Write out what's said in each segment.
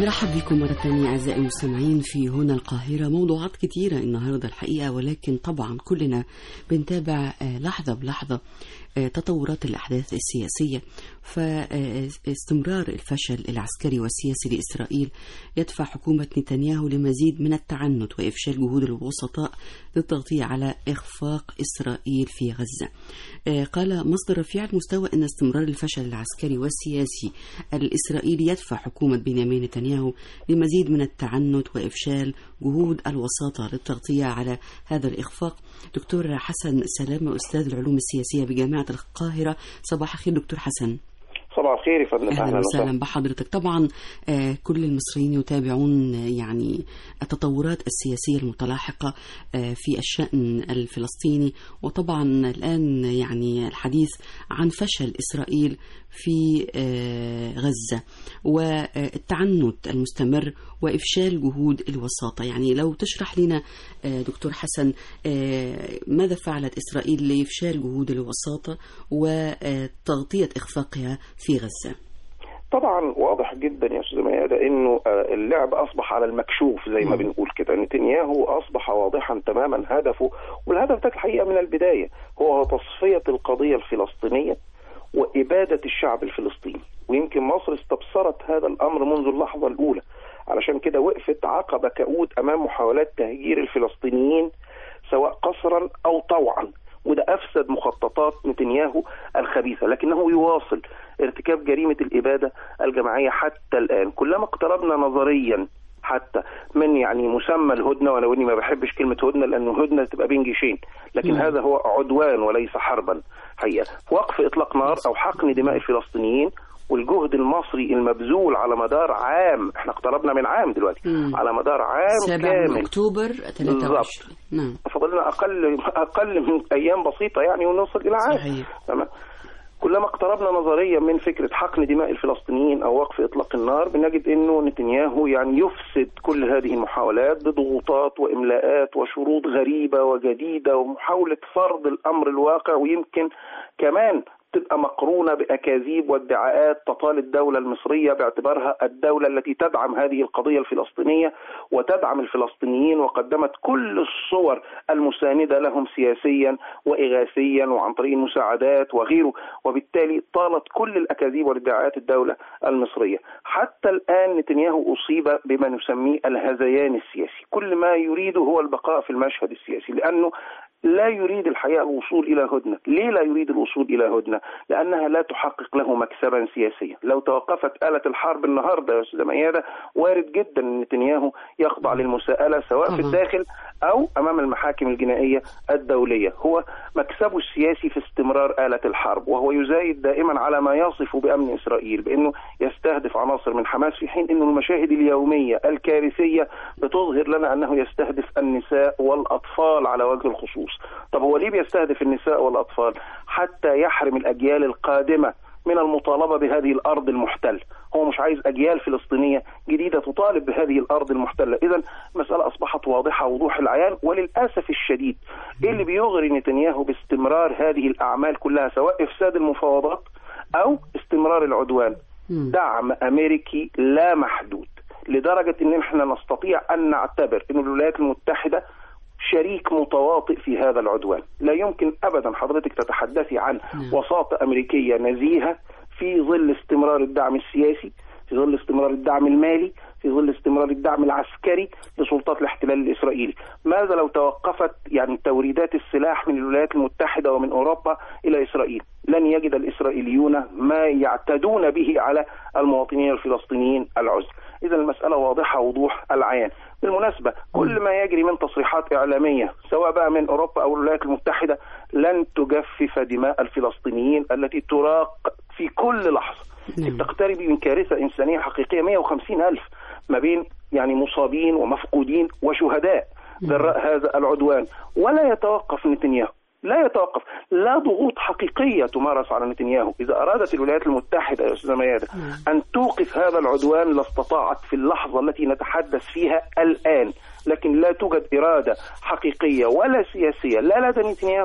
بنرحب بكم مرة تانية أعزائي المستمعين في هنا القاهرة موضوعات كتيرة النهاردة الحقيقة ولكن طبعا كلنا بنتابع آه، لحظة بلحظة آه، تطورات الأحداث السياسية فاستمرار الفشل العسكري والسياسي لإسرائيل يدفع حكومة نتنياهو لمزيد من التعنت وإفشال جهود الوسطاء للتغطية على إخفاق إسرائيل في غزة آه، قال مصدر رفيع المستوى أن استمرار الفشل العسكري والسياسي الإسرائيلي يدفع حكومة بنيامين نتنياهو لمزيد من التعنت وإفشال جهود الوساطة للتغطية على هذا الإخفاق دكتور حسن سلامة أستاذ العلوم السياسية بجامعة القاهرة صباح الخير دكتور حسن صباح الخير يا فندم اهلا وسهلا بحضرتك طبعا آه، كل المصريين يتابعون آه، يعني التطورات السياسيه المتلاحقه آه، في الشان الفلسطيني وطبعا الان يعني الحديث عن فشل اسرائيل في آه، غزه والتعنت المستمر وافشال جهود الوساطه يعني لو تشرح لنا آه، دكتور حسن آه، ماذا فعلت اسرائيل لافشال جهود الوساطه وتغطيه اخفاقها في غزه طبعا واضح جدا يا استاذ ميادة انه آه، اللعب اصبح على المكشوف زي ما مم. بنقول كده نتنياهو اصبح واضحا تماما هدفه والهدف ده الحقيقه من البدايه هو تصفيه القضيه الفلسطينيه واباده الشعب الفلسطيني ويمكن مصر استبصرت هذا الامر منذ اللحظه الاولى علشان كده وقفت عقبه كؤود امام محاولات تهجير الفلسطينيين سواء قسرا او طوعا وده افسد مخططات نتنياهو الخبيثه لكنه يواصل ارتكاب جريمه الاباده الجماعيه حتى الان كلما اقتربنا نظريا حتى من يعني مسمى الهدنه ولو اني ما بحبش كلمه هدنه لانه هدنه تبقى بين جيشين لكن مم. هذا هو عدوان وليس حربا حقيقه وقف اطلاق نار او حقن دماء الفلسطينيين والجهد المصري المبذول على مدار عام احنا اقتربنا من عام دلوقتي مم. على مدار عام سابع من كامل اكتوبر 23 نعم فاضل لنا اقل اقل من ايام بسيطه يعني ونوصل الى عام صحيح تمام كلما اقتربنا نظريا من فكره حقن دماء الفلسطينيين او وقف اطلاق النار بنجد انه نتنياهو يعني يفسد كل هذه المحاولات بضغوطات واملاءات وشروط غريبه وجديده ومحاوله فرض الامر الواقع ويمكن كمان تبقى مقرونه باكاذيب وادعاءات تطال الدوله المصريه باعتبارها الدوله التي تدعم هذه القضيه الفلسطينيه وتدعم الفلسطينيين وقدمت كل الصور المسانده لهم سياسيا واغاثيا وعن طريق المساعدات وغيره وبالتالي طالت كل الاكاذيب وادعاءات الدوله المصريه حتى الان نتنياهو اصيب بما نسميه الهذيان السياسي كل ما يريده هو البقاء في المشهد السياسي لانه لا يريد الحقيقه الوصول الى هدنه، ليه لا يريد الوصول الى هدنه؟ لانها لا تحقق له مكسبا سياسيا، لو توقفت آلة الحرب النهارده يا استاذ ميادة وارد جدا ان نتنياهو يخضع للمساءله سواء في طبعا. الداخل او امام المحاكم الجنائيه الدوليه، هو مكسبه السياسي في استمرار آلة الحرب وهو يزايد دائما على ما يصف بامن اسرائيل بانه يستهدف عناصر من حماس في حين انه المشاهد اليوميه الكارثيه بتظهر لنا انه يستهدف النساء والاطفال على وجه الخصوص. طب هو ليه بيستهدف النساء والاطفال؟ حتى يحرم الاجيال القادمه من المطالبه بهذه الارض المحتله، هو مش عايز اجيال فلسطينيه جديده تطالب بهذه الارض المحتله، اذا المساله اصبحت واضحه وضوح العيان وللاسف الشديد ايه اللي بيغري نتنياهو باستمرار هذه الاعمال كلها سواء افساد المفاوضات او استمرار العدوان مم. دعم امريكي لا محدود لدرجه ان احنا نستطيع ان نعتبر ان الولايات المتحده شريك متواطئ في هذا العدوان لا يمكن ابدا حضرتك تتحدثي عن نعم. وساطه امريكيه نزيهه في ظل استمرار الدعم السياسي في ظل استمرار الدعم المالي في ظل استمرار الدعم العسكري لسلطات الاحتلال الاسرائيلي ماذا لو توقفت يعني توريدات السلاح من الولايات المتحده ومن اوروبا الى اسرائيل لن يجد الاسرائيليون ما يعتدون به على المواطنين الفلسطينيين العزل اذا المساله واضحه وضوح العيان بالمناسبه كل ما يجري من تصريحات اعلاميه سواء بقى من اوروبا او الولايات المتحده لن تجفف دماء الفلسطينيين التي تراق في كل لحظه نعم. تقتربي من كارثه انسانيه حقيقيه 150 الف ما بين يعني مصابين ومفقودين وشهداء جراء هذا العدوان ولا يتوقف نتنياهو لا يتوقف لا ضغوط حقيقية تمارس على نتنياهو إذا أرادت الولايات المتحدة يا أستاذ ميادة أن توقف هذا العدوان لاستطاعت في اللحظة التي نتحدث فيها الآن لكن لا توجد إرادة حقيقية ولا سياسية لا لدى نتنياهو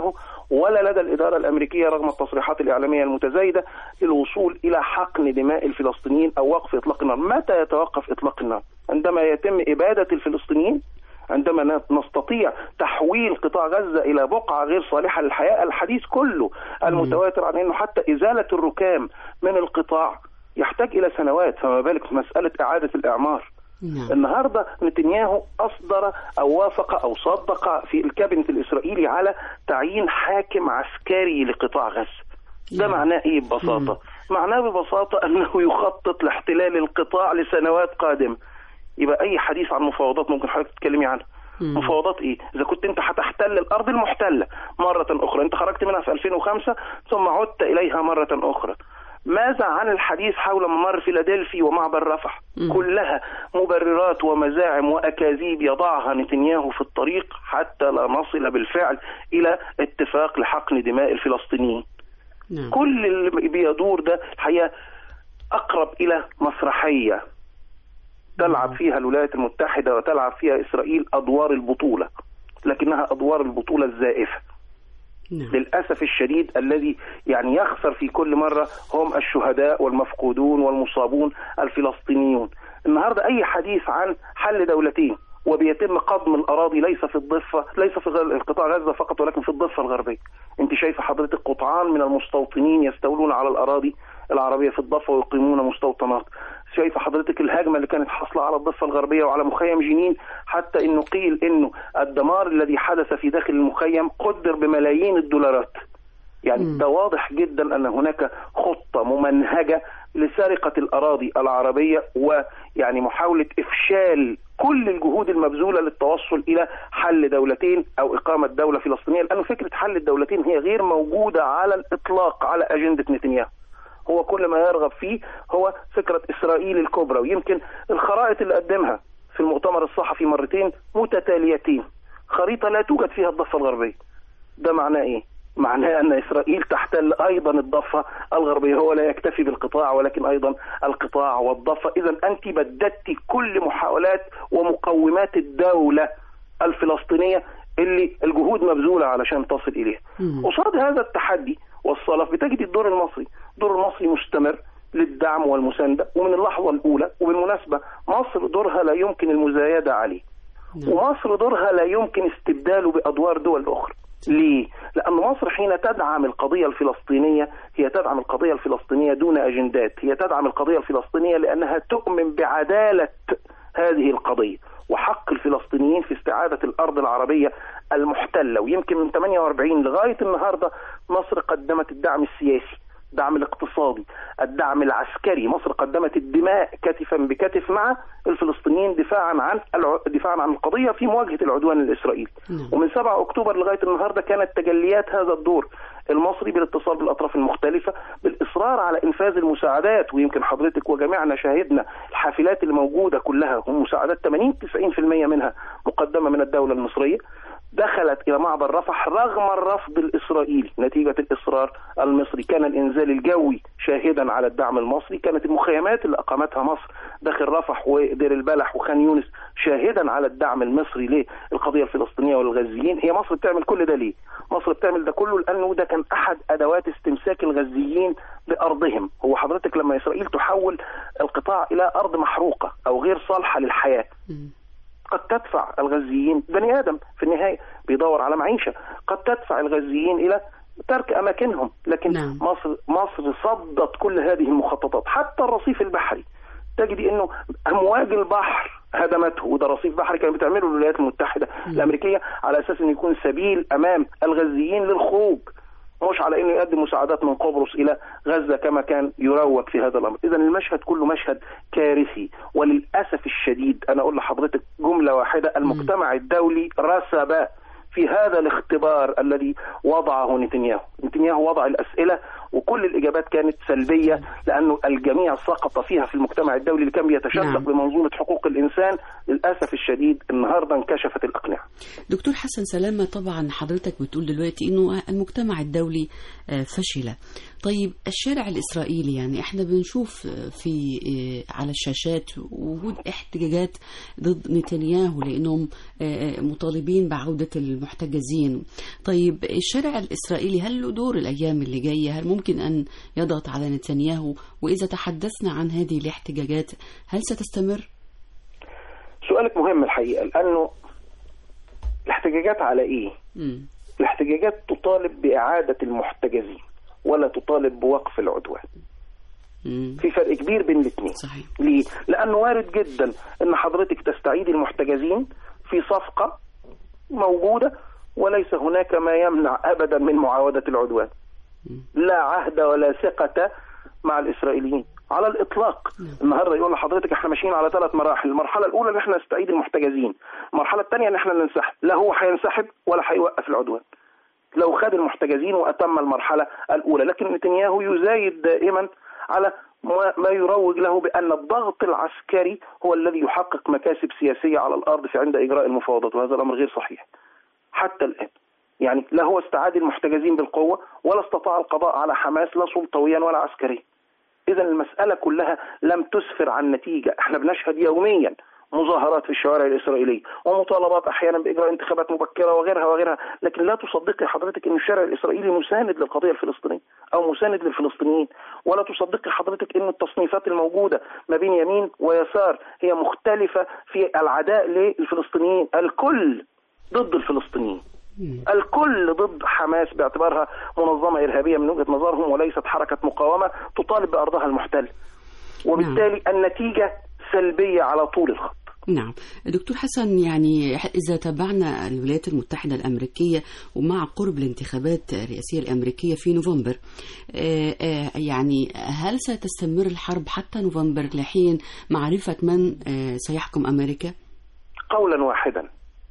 ولا لدى الإدارة الأمريكية رغم التصريحات الإعلامية المتزايدة للوصول إلى حقن دماء الفلسطينيين أو وقف إطلاق النار متى يتوقف إطلاق النار عندما يتم إبادة الفلسطينيين عندما نستطيع تحويل قطاع غزة إلى بقعة غير صالحة للحياة الحديث كله المتواتر عن أنه حتى إزالة الركام من القطاع يحتاج إلى سنوات فما بالك مسألة إعادة الإعمار نعم. النهارده نتنياهو اصدر او وافق او صدق في الكابينت الاسرائيلي على تعيين حاكم عسكري لقطاع غزه. ده نعم. معناه ايه ببساطه؟ معناه ببساطه انه يخطط لاحتلال القطاع لسنوات قادمه. يبقى اي حديث عن مفاوضات ممكن حضرتك تتكلمي عنها. مم. مفاوضات ايه؟ اذا كنت انت هتحتل الارض المحتله مره اخرى، انت خرجت منها في 2005 ثم عدت اليها مره اخرى. ماذا عن الحديث حول ممر فيلادلفي ومعبر رفح؟ مم. كلها مبررات ومزاعم واكاذيب يضعها نتنياهو في الطريق حتى لا نصل بالفعل الى اتفاق لحقن دماء الفلسطينيين. نعم. كل اللي بيدور ده الحقيقه اقرب الى مسرحيه تلعب فيها الولايات المتحده وتلعب فيها اسرائيل ادوار البطوله لكنها ادوار البطوله الزائفه نعم. للاسف الشديد الذي يعني يخسر في كل مره هم الشهداء والمفقودون والمصابون الفلسطينيون النهارده اي حديث عن حل دولتين وبيتم قضم الاراضي ليس في الضفه ليس في غ- قطاع غزه فقط ولكن في الضفه الغربيه انت شايفه حضرتك قطعان من المستوطنين يستولون على الاراضي العربيه في الضفه ويقيمون مستوطنات شايفه حضرتك الهجمه اللي كانت حاصله على الضفه الغربيه وعلى مخيم جنين حتى انه قيل انه الدمار الذي حدث في داخل المخيم قدر بملايين الدولارات يعني مم. ده واضح جدا ان هناك خطه ممنهجه لسرقه الاراضي العربيه ويعني محاوله افشال كل الجهود المبذوله للتوصل الى حل دولتين او اقامه دوله فلسطينيه لان فكره حل الدولتين هي غير موجوده على الاطلاق على اجنده نتنياهو هو كل ما يرغب فيه هو فكره اسرائيل الكبرى ويمكن الخرائط اللي قدمها في المؤتمر الصحفي مرتين متتاليتين خريطه لا توجد فيها الضفه الغربيه ده معناه ايه؟ معناه ان اسرائيل تحتل ايضا الضفه الغربيه هو لا يكتفي بالقطاع ولكن ايضا القطاع والضفه اذا انت بددت كل محاولات ومقومات الدوله الفلسطينيه اللي الجهود مبذوله علشان تصل اليها. مم. قصاد هذا التحدي والصلف بتجد الدور المصري، الدور المصري مستمر للدعم والمسانده ومن اللحظه الاولى وبالمناسبه مصر دورها لا يمكن المزايده عليه. نعم. ومصر دورها لا يمكن استبداله بادوار دول اخرى. ليه؟ لأن مصر حين تدعم القضية الفلسطينية هي تدعم القضية الفلسطينية دون أجندات، هي تدعم القضية الفلسطينية لأنها تؤمن بعدالة هذه القضية وحق الفلسطينيين في استعادة الأرض العربية المحتلة ويمكن من 48 لغاية النهاردة مصر قدمت الدعم السياسي الدعم الاقتصادي الدعم العسكري مصر قدمت الدماء كتفا بكتف مع الفلسطينيين دفاعا عن الع... دفاعا عن القضيه في مواجهه العدوان الاسرائيلي نعم. ومن 7 اكتوبر لغايه النهارده كانت تجليات هذا الدور المصري بالاتصال بالاطراف المختلفه بالاصرار على انفاذ المساعدات ويمكن حضرتك وجميعنا شاهدنا الحافلات اللي موجوده كلها هم مساعدات 80 90% منها مقدمه من الدوله المصريه دخلت الى معبر رفح رغم الرفض الاسرائيلي نتيجه الاصرار المصري كان الانزال الجوي شاهدا على الدعم المصري كانت المخيمات اللي اقامتها مصر داخل رفح ودير البلح وخان يونس شاهدا على الدعم المصري للقضيه الفلسطينيه والغزيين هي مصر بتعمل كل ده ليه مصر بتعمل ده كله لانه ده كان احد ادوات استمساك الغزيين بارضهم هو حضرتك لما اسرائيل تحول القطاع الى ارض محروقه او غير صالحه للحياه مم. قد تدفع الغزيين بني ادم في النهايه بيدور على معيشه قد تدفع الغزيين الى ترك اماكنهم لكن نعم. مصر مصر صدت كل هذه المخططات حتى الرصيف البحري تجدي انه امواج البحر هدمته وده رصيف بحري كانت بتعمله الولايات المتحده الامريكيه على اساس انه يكون سبيل امام الغزيين للخروج مش على انه يقدم مساعدات من قبرص الى غزه كما كان يروج في هذا الامر، اذا المشهد كله مشهد كارثي وللاسف الشديد انا اقول لحضرتك جمله واحده المجتمع الدولي رسب في هذا الاختبار الذي وضعه نتنياهو، نتنياهو وضع الاسئله وكل الاجابات كانت سلبيه لانه الجميع سقط فيها في المجتمع الدولي اللي كان بيتشبث نعم. بمنظومه حقوق الانسان للاسف الشديد النهارده انكشفت الاقنعه دكتور حسن سلامة طبعا حضرتك بتقول دلوقتي انه المجتمع الدولي آه، فشل طيب الشارع الاسرائيلي يعني احنا بنشوف آه، في آه، على الشاشات وجود احتجاجات ضد نتنياهو لانهم آه، مطالبين بعودة المحتجزين طيب الشارع الاسرائيلي هل له دور الايام اللي جاية هل ممكن ان يضغط على نتنياهو واذا تحدثنا عن هذه الاحتجاجات هل ستستمر؟ سؤالك مهم الحقيقه لانه الاحتجاجات على ايه؟ مم. الاحتجاجات تطالب باعاده المحتجزين ولا تطالب بوقف العدوان مم. في فرق كبير بين الاثنين صحيح ليه؟ لأنه وارد جدا أن حضرتك تستعيد المحتجزين في صفقة موجودة وليس هناك ما يمنع أبدا من معاودة العدوان لا عهد ولا ثقة مع الإسرائيليين على الإطلاق النهاردة يقول لحضرتك احنا ماشيين على ثلاث مراحل المرحلة الأولى ان احنا نستعيد المحتجزين المرحلة الثانية ان احنا ننسحب لا هو هينسحب ولا هيوقف العدوان لو خد المحتجزين وأتم المرحلة الأولى لكن نتنياهو يزايد دائما على ما ما يروج له بأن الضغط العسكري هو الذي يحقق مكاسب سياسية على الأرض في عند إجراء المفاوضات وهذا الأمر غير صحيح حتى الآن يعني لا هو استعاد المحتجزين بالقوة ولا استطاع القضاء على حماس لا سلطويا ولا عسكريا إذا المسألة كلها لم تسفر عن نتيجة احنا بنشهد يوميا مظاهرات في الشوارع الإسرائيلية ومطالبات أحيانا بإجراء انتخابات مبكرة وغيرها وغيرها لكن لا تصدقي حضرتك أن الشارع الإسرائيلي مساند للقضية الفلسطينية أو مساند للفلسطينيين ولا تصدقي حضرتك أن التصنيفات الموجودة ما بين يمين ويسار هي مختلفة في العداء للفلسطينيين الكل ضد الفلسطينيين الكل ضد حماس باعتبارها منظمة إرهابية من وجهة نظرهم وليست حركة مقاومة تطالب بأرضها المحتل وبالتالي النتيجة سلبية على طول الخط نعم دكتور حسن يعني إذا تابعنا الولايات المتحدة الأمريكية ومع قرب الانتخابات الرئاسية الأمريكية في نوفمبر آه، آه، يعني هل ستستمر الحرب حتى نوفمبر لحين معرفة من آه، سيحكم أمريكا؟ قولا واحدا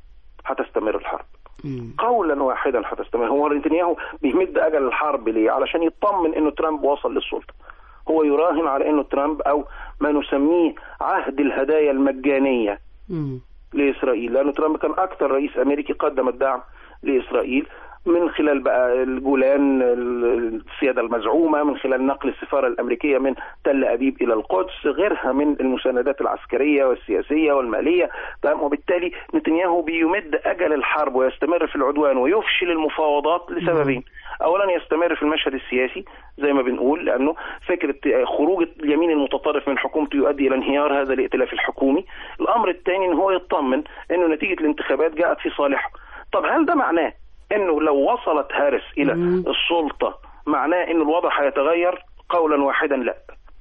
هتستمر الحرب مم. قولا واحدا هتستمر هو نتنياهو بيمد اجل الحرب ليه علشان يطمن انه ترامب وصل للسلطه هو يراهن على انه ترامب او ما نسميه عهد الهدايا المجانيه مم. لاسرائيل لانه ترامب كان اكثر رئيس امريكي قدم الدعم لاسرائيل من خلال بقى الجولان السياده المزعومه من خلال نقل السفاره الامريكيه من تل ابيب الى القدس غيرها من المساندات العسكريه والسياسيه والماليه تمام وبالتالي نتنياهو بيمد اجل الحرب ويستمر في العدوان ويفشل المفاوضات لسببين اولا يستمر في المشهد السياسي زي ما بنقول لانه فكره خروج اليمين المتطرف من حكومته يؤدي الى انهيار هذا الائتلاف الحكومي الامر الثاني ان هو يطمن انه نتيجه الانتخابات جاءت في صالحه طب هل ده معناه انه لو وصلت هارس الى مم. السلطه معناه ان الوضع هيتغير قولا واحدا لا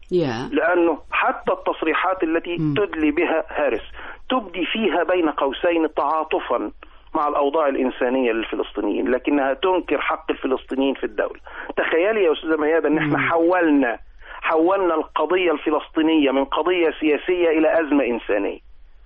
يا لانه حتى التصريحات التي مم. تدلي بها هارس تبدي فيها بين قوسين تعاطفا مع الاوضاع الانسانيه للفلسطينيين لكنها تنكر حق الفلسطينيين في الدوله تخيلي يا استاذه ميادة ان احنا مم. حولنا حولنا القضيه الفلسطينيه من قضيه سياسيه الى ازمه انسانيه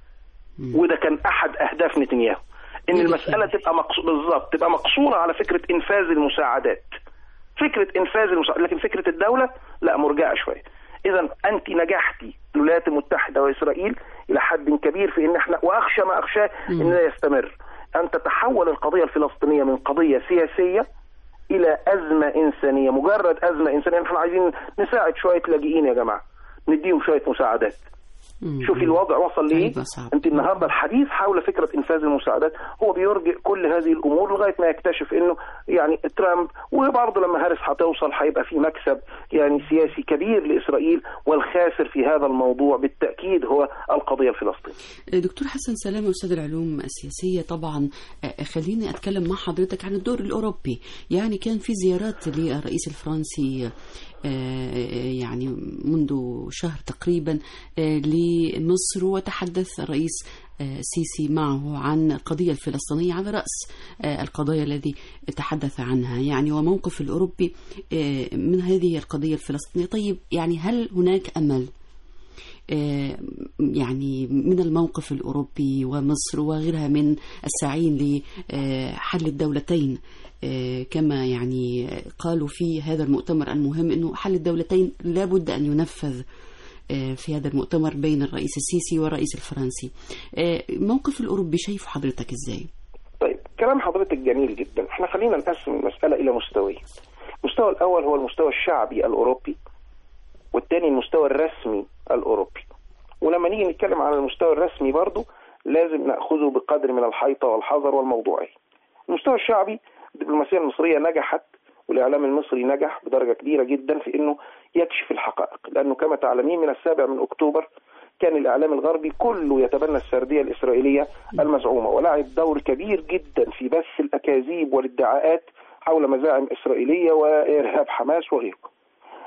مم. وده كان احد اهداف نتنياهو ان وده المساله فعلا. تبقى مقص... بالظبط تبقى مقصوره على فكره انفاذ المساعدات فكره انفاذ المساعدات لكن فكره الدوله لا مرجعه شويه اذا انت نجحتي الولايات المتحده واسرائيل الى حد كبير في ان احنا واخشى ما اخشاه مم. ان ده يستمر ان تتحول القضيه الفلسطينيه من قضيه سياسيه الى ازمه انسانيه مجرد ازمه انسانيه احنا عايزين نساعد شويه لاجئين يا جماعه نديهم شويه مساعدات مم. شوفي الوضع وصل ليه هيبقى صعب. انت النهارده الحديث حول فكره انفاذ المساعدات هو بيرجئ كل هذه الامور لغايه ما يكتشف انه يعني ترامب وبرضه لما هارس هتوصل هيبقى في مكسب يعني سياسي كبير لاسرائيل والخاسر في هذا الموضوع بالتاكيد هو القضيه الفلسطينيه دكتور حسن سلامة أستاذ العلوم السياسية طبعا آه، خليني أتكلم مع حضرتك عن الدور الأوروبي يعني كان في زيارات للرئيس الفرنسي آه، يعني منذ شهر تقريبا آه، لمصر وتحدث الرئيس آه، السيسي معه عن القضية الفلسطينية على رأس آه، القضايا الذي تحدث عنها يعني وموقف الأوروبي آه، من هذه القضية الفلسطينية طيب يعني هل هناك أمل آه، يعني من الموقف الأوروبي ومصر وغيرها من الساعين لحل الدولتين آه، كما يعني قالوا في هذا المؤتمر المهم أنه حل الدولتين لابد أن ينفذ آه، في هذا المؤتمر بين الرئيس السيسي والرئيس الفرنسي آه، موقف الأوروبي شايفه حضرتك إزاي؟ طيب كلام حضرتك جميل جدا احنا خلينا نقسم المسألة إلى مستويين المستوى الأول هو المستوى الشعبي الأوروبي والثاني المستوى الرسمي الأوروبي ولما نيجي نتكلم على المستوى الرسمي برضو لازم نأخذه بقدر من الحيطة والحذر والموضوعية المستوى الشعبي الدبلوماسية المصرية نجحت والإعلام المصري نجح بدرجة كبيرة جدا في أنه يكشف الحقائق لأنه كما تعلمين من السابع من أكتوبر كان الإعلام الغربي كله يتبنى السردية الإسرائيلية المزعومة ولعب دور كبير جدا في بث الأكاذيب والادعاءات حول مزاعم إسرائيلية وإرهاب حماس وغيره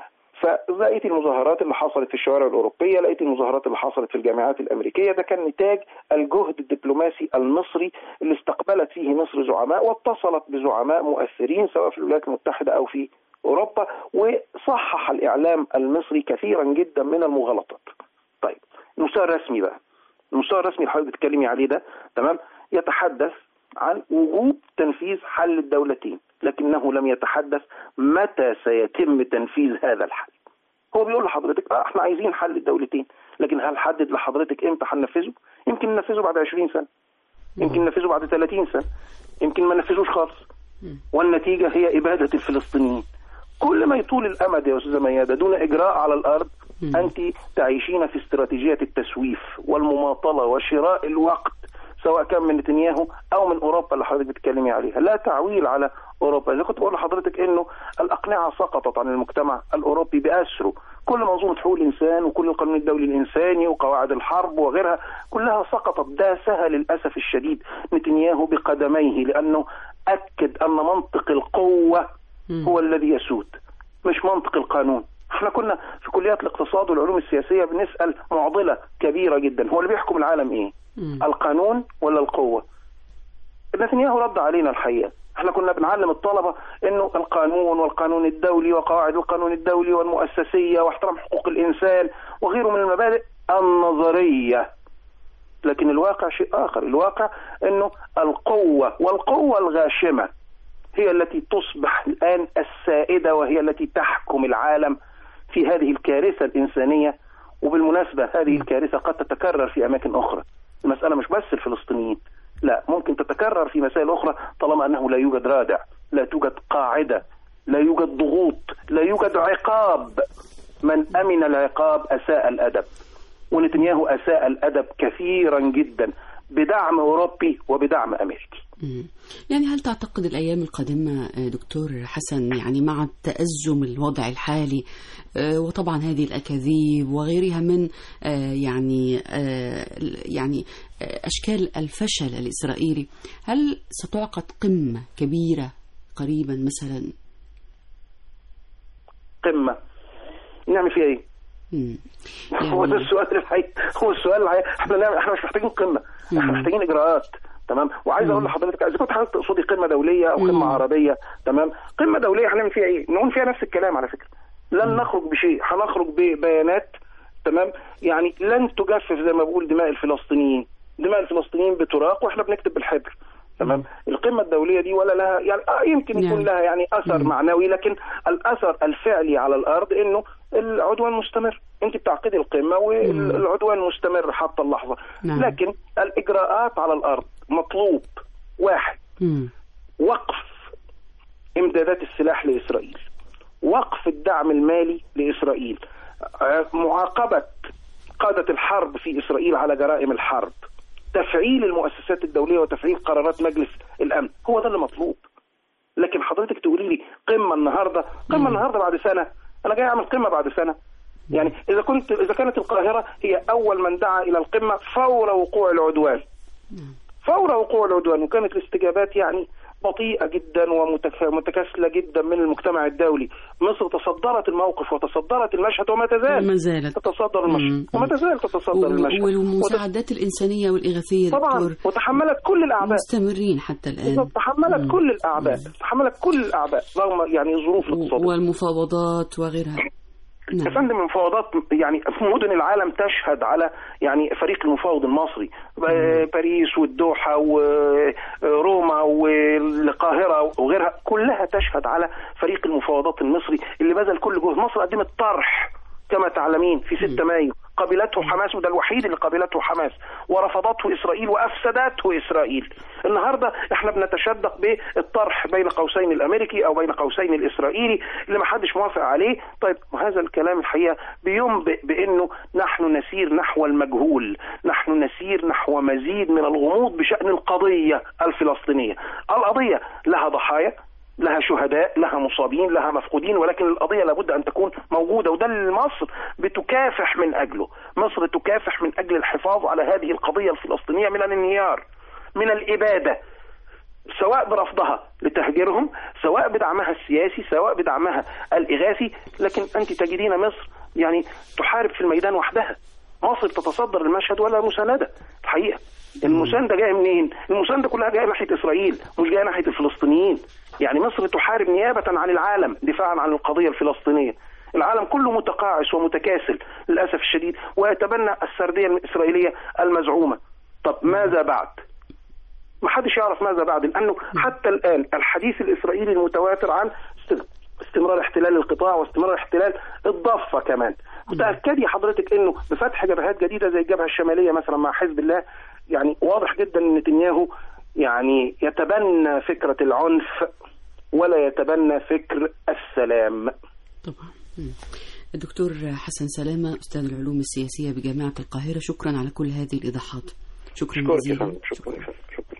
فلقيت المظاهرات اللي حصلت في الشوارع الأوروبية لقيت المظاهرات اللي حصلت في الجامعات الأمريكية ده كان نتاج الجهد الدبلوماسي المصري اللي استقبلت فيه مصر زعماء واتصلت بزعماء مؤثرين سواء في الولايات المتحدة أو في أوروبا وصحح الإعلام المصري كثيرا جدا من المغالطات طيب المستوى الرسمي بقى المستوى الرسمي اللي حضرتك بتتكلمي عليه ده تمام يتحدث عن وجوب تنفيذ حل الدولتين لكنه لم يتحدث متى سيتم تنفيذ هذا الحل هو بيقول لحضرتك اه احنا عايزين حل الدولتين لكن هل حدد لحضرتك امتى هننفذه يمكن ننفذه بعد 20 سنه يمكن ننفذه بعد 30 سنه يمكن ما ننفذوش خالص والنتيجه هي اباده الفلسطينيين كل ما يطول الامد يا استاذه مياده دون اجراء على الارض انت تعيشين في استراتيجيه التسويف والمماطله وشراء الوقت سواء كان من نتنياهو او من اوروبا اللي حضرتك بتتكلمي عليها لا تعويل على اوروبا اذا كنت بقول لحضرتك انه الاقنعه سقطت عن المجتمع الاوروبي باسره كل منظومه حقوق الانسان وكل القانون الدولي الانساني وقواعد الحرب وغيرها كلها سقطت داسها للاسف الشديد نتنياهو بقدميه لانه اكد ان منطق القوه هو الذي يسود مش منطق القانون احنا كنا في كليات الاقتصاد والعلوم السياسيه بنسال معضله كبيره جدا هو اللي بيحكم العالم ايه مم. القانون ولا القوه نتنياهو رد علينا الحقيقه احنا كنا بنعلم الطلبه انه القانون والقانون الدولي وقواعد القانون الدولي والمؤسسيه واحترام حقوق الانسان وغيره من المبادئ النظريه لكن الواقع شيء اخر الواقع انه القوه والقوه الغاشمه هي التي تصبح الان السائده وهي التي تحكم العالم في هذه الكارثه الانسانيه وبالمناسبه هذه الكارثه قد تتكرر في اماكن اخرى المساله مش بس الفلسطينيين لا ممكن تتكرر في مسائل اخرى طالما انه لا يوجد رادع لا توجد قاعده لا يوجد ضغوط لا يوجد عقاب من امن العقاب اساء الادب ونتنياهو اساء الادب كثيرا جدا بدعم اوروبي وبدعم امريكي مم. يعني هل تعتقد الأيام القادمة آه، دكتور حسن يعني مع تأزم الوضع الحالي آه، وطبعا هذه الأكاذيب وغيرها من آه، يعني آه، يعني آه، أشكال الفشل الإسرائيلي هل ستعقد قمة كبيرة قريبا مثلا قمه نعمل فيها ايه؟ مم. هو ده يعني السؤال الحقيقي هو السؤال الحقيقي احنا نعمل احنا مش محتاجين قمه احنا مم. محتاجين اجراءات تمام وعايز اقول لحضرتك اذا كنت حضرتك تقصدي قمه دوليه او مم. قمه عربيه تمام قمه دوليه هنعمل فيها ايه؟ نقول فيها نفس الكلام على فكره لن نخرج بشيء هنخرج ببيانات تمام يعني لن تجفف زي ما بقول دماء الفلسطينيين دماء الفلسطينيين بتراق واحنا بنكتب بالحبر تمام القمه الدوليه دي ولا لها يعني آه يمكن يكون نعم. لها يعني اثر مم. معنوي لكن الاثر الفعلي على الارض انه العدوان مستمر انت بتعقدي القمه والعدوان مستمر حتى اللحظه نعم. لكن الاجراءات على الارض مطلوب واحد مم. وقف امدادات السلاح لاسرائيل وقف الدعم المالي لاسرائيل آه، معاقبه قاده الحرب في اسرائيل على جرائم الحرب تفعيل المؤسسات الدوليه وتفعيل قرارات مجلس الامن هو ده اللي مطلوب لكن حضرتك تقولي لي قمه النهارده قمه مم. النهارده بعد سنه انا جاي اعمل قمه بعد سنه يعني اذا كنت اذا كانت القاهره هي اول من دعا الى القمه فور وقوع العدوان فور وقوع العدوان وكانت الاستجابات يعني بطيئة جدا ومتكاسلة جدا من المجتمع الدولي مصر تصدرت الموقف وتصدرت المشهد وما تزال ما زالت تتصدر مم. المشهد وما تزال تتصدر و- المشهد والمساعدات الإنسانية والإغاثية طبعا دكتور وتحملت كل الأعباء مستمرين حتى الآن بالضبط، تحملت مم. كل الأعباء تحملت كل الأعباء رغم يعني ظروف و- الاقتصاد والمفاوضات وغيرها نعم. يا فندم المفاوضات يعني في مدن العالم تشهد على يعني فريق المفاوض المصري آه، باريس والدوحه وروما والقاهره وغيرها كلها تشهد على فريق المفاوضات المصري اللي بذل كل جهد مصر قدمت طرح كما تعلمين في 6 مايو قبلته حماس وده الوحيد اللي قبلته حماس ورفضته اسرائيل وافسدته اسرائيل النهارده احنا بنتشدق بالطرح بين قوسين الامريكي او بين قوسين الاسرائيلي اللي ما حدش موافق عليه طيب وهذا الكلام الحقيقه بينبئ بانه نحن نسير نحو المجهول نحن نسير نحو مزيد من الغموض بشان القضيه الفلسطينيه القضيه لها ضحايا لها شهداء لها مصابين لها مفقودين ولكن القضيه لابد ان تكون موجوده وده اللي مصر بتكافح من اجله مصر تكافح من اجل الحفاظ على هذه القضيه الفلسطينيه من الانهيار من الاباده سواء برفضها لتهجيرهم سواء بدعمها السياسي سواء بدعمها الاغاثي لكن انت تجدين مصر يعني تحارب في الميدان وحدها مصر تتصدر المشهد ولا مسانده الحقيقه المسانده جايه منين؟ المسانده كلها جايه ناحيه اسرائيل مش جايه ناحيه الفلسطينيين يعني مصر تحارب نيابه عن العالم دفاعا عن القضيه الفلسطينيه العالم كله متقاعس ومتكاسل للاسف الشديد ويتبنى السرديه الاسرائيليه المزعومه طب ماذا بعد؟ ما حدش يعرف ماذا بعد لانه حتى الان الحديث الاسرائيلي المتواتر عن است- استمرار احتلال القطاع واستمرار احتلال الضفه كمان وتاكدي حضرتك انه بفتح جبهات جديده زي الجبهه الشماليه مثلا مع حزب الله يعني واضح جدا ان نتنياهو يعني يتبنى فكره العنف ولا يتبنى فكر السلام طبعا مم. الدكتور حسن سلامة أستاذ العلوم السياسية بجامعة القاهرة شكرا على كل هذه الإيضاحات شكرا شكرا يا جزيلا فندم شكرا يا فندم شكرا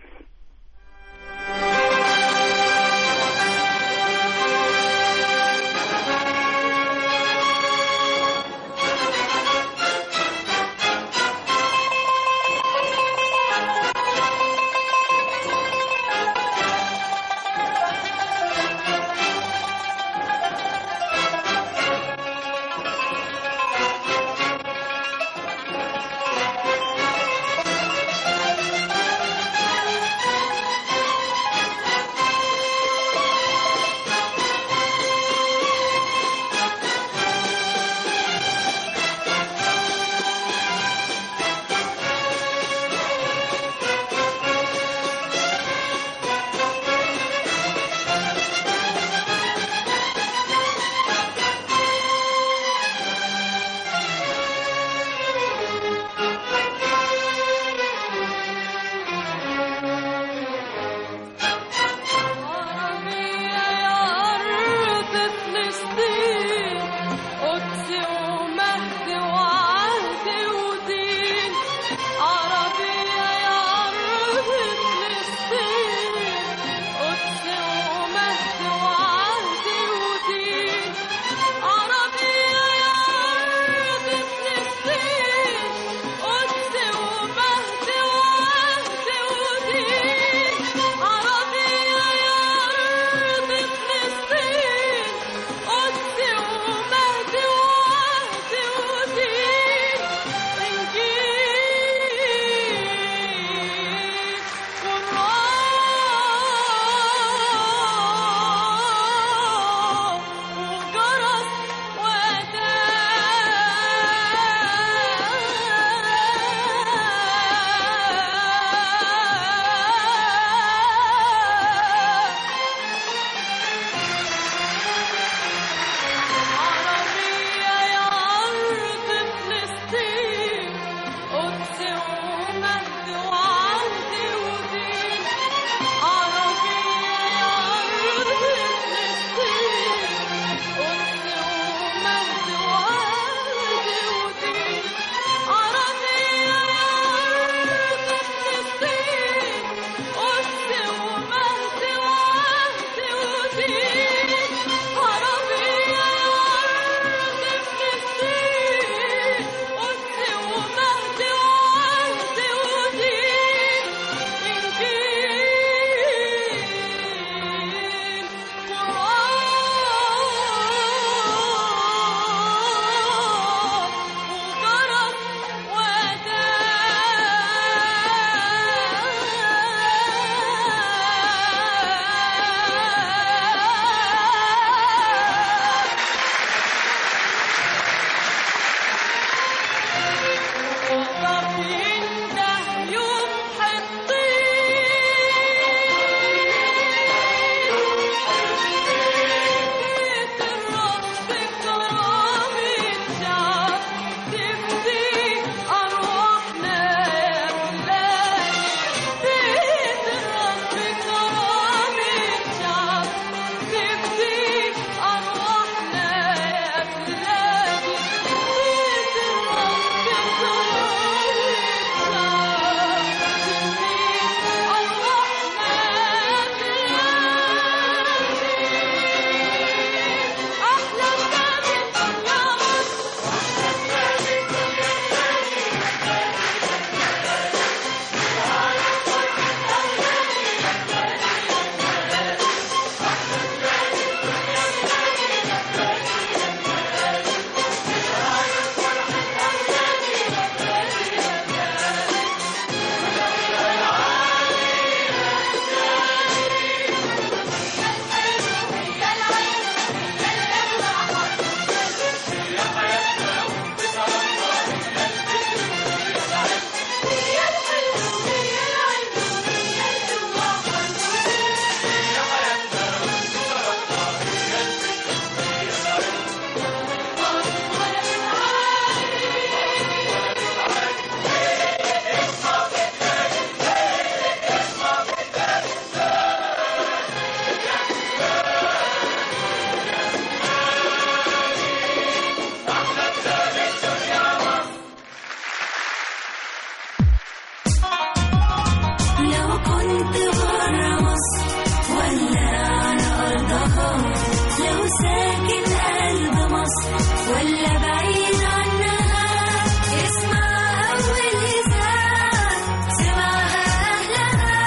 وساكن قلب مصر ولا بعيد عنها اسمع أول إذاعة سمعها أهلها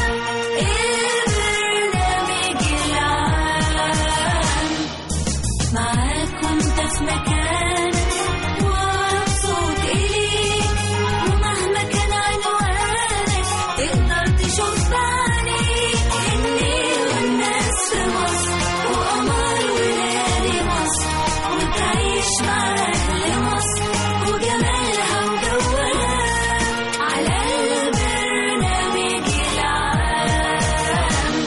البرنامج العام معاك كنت في مكانك ومبسوط إليك ومهما كان عنوانك تقدر تشوف بعينيك النيل والناس في مصر وقمر وليالي مصر وتعيش مع أهل مصر وجمالها وجوها على البرنامج العام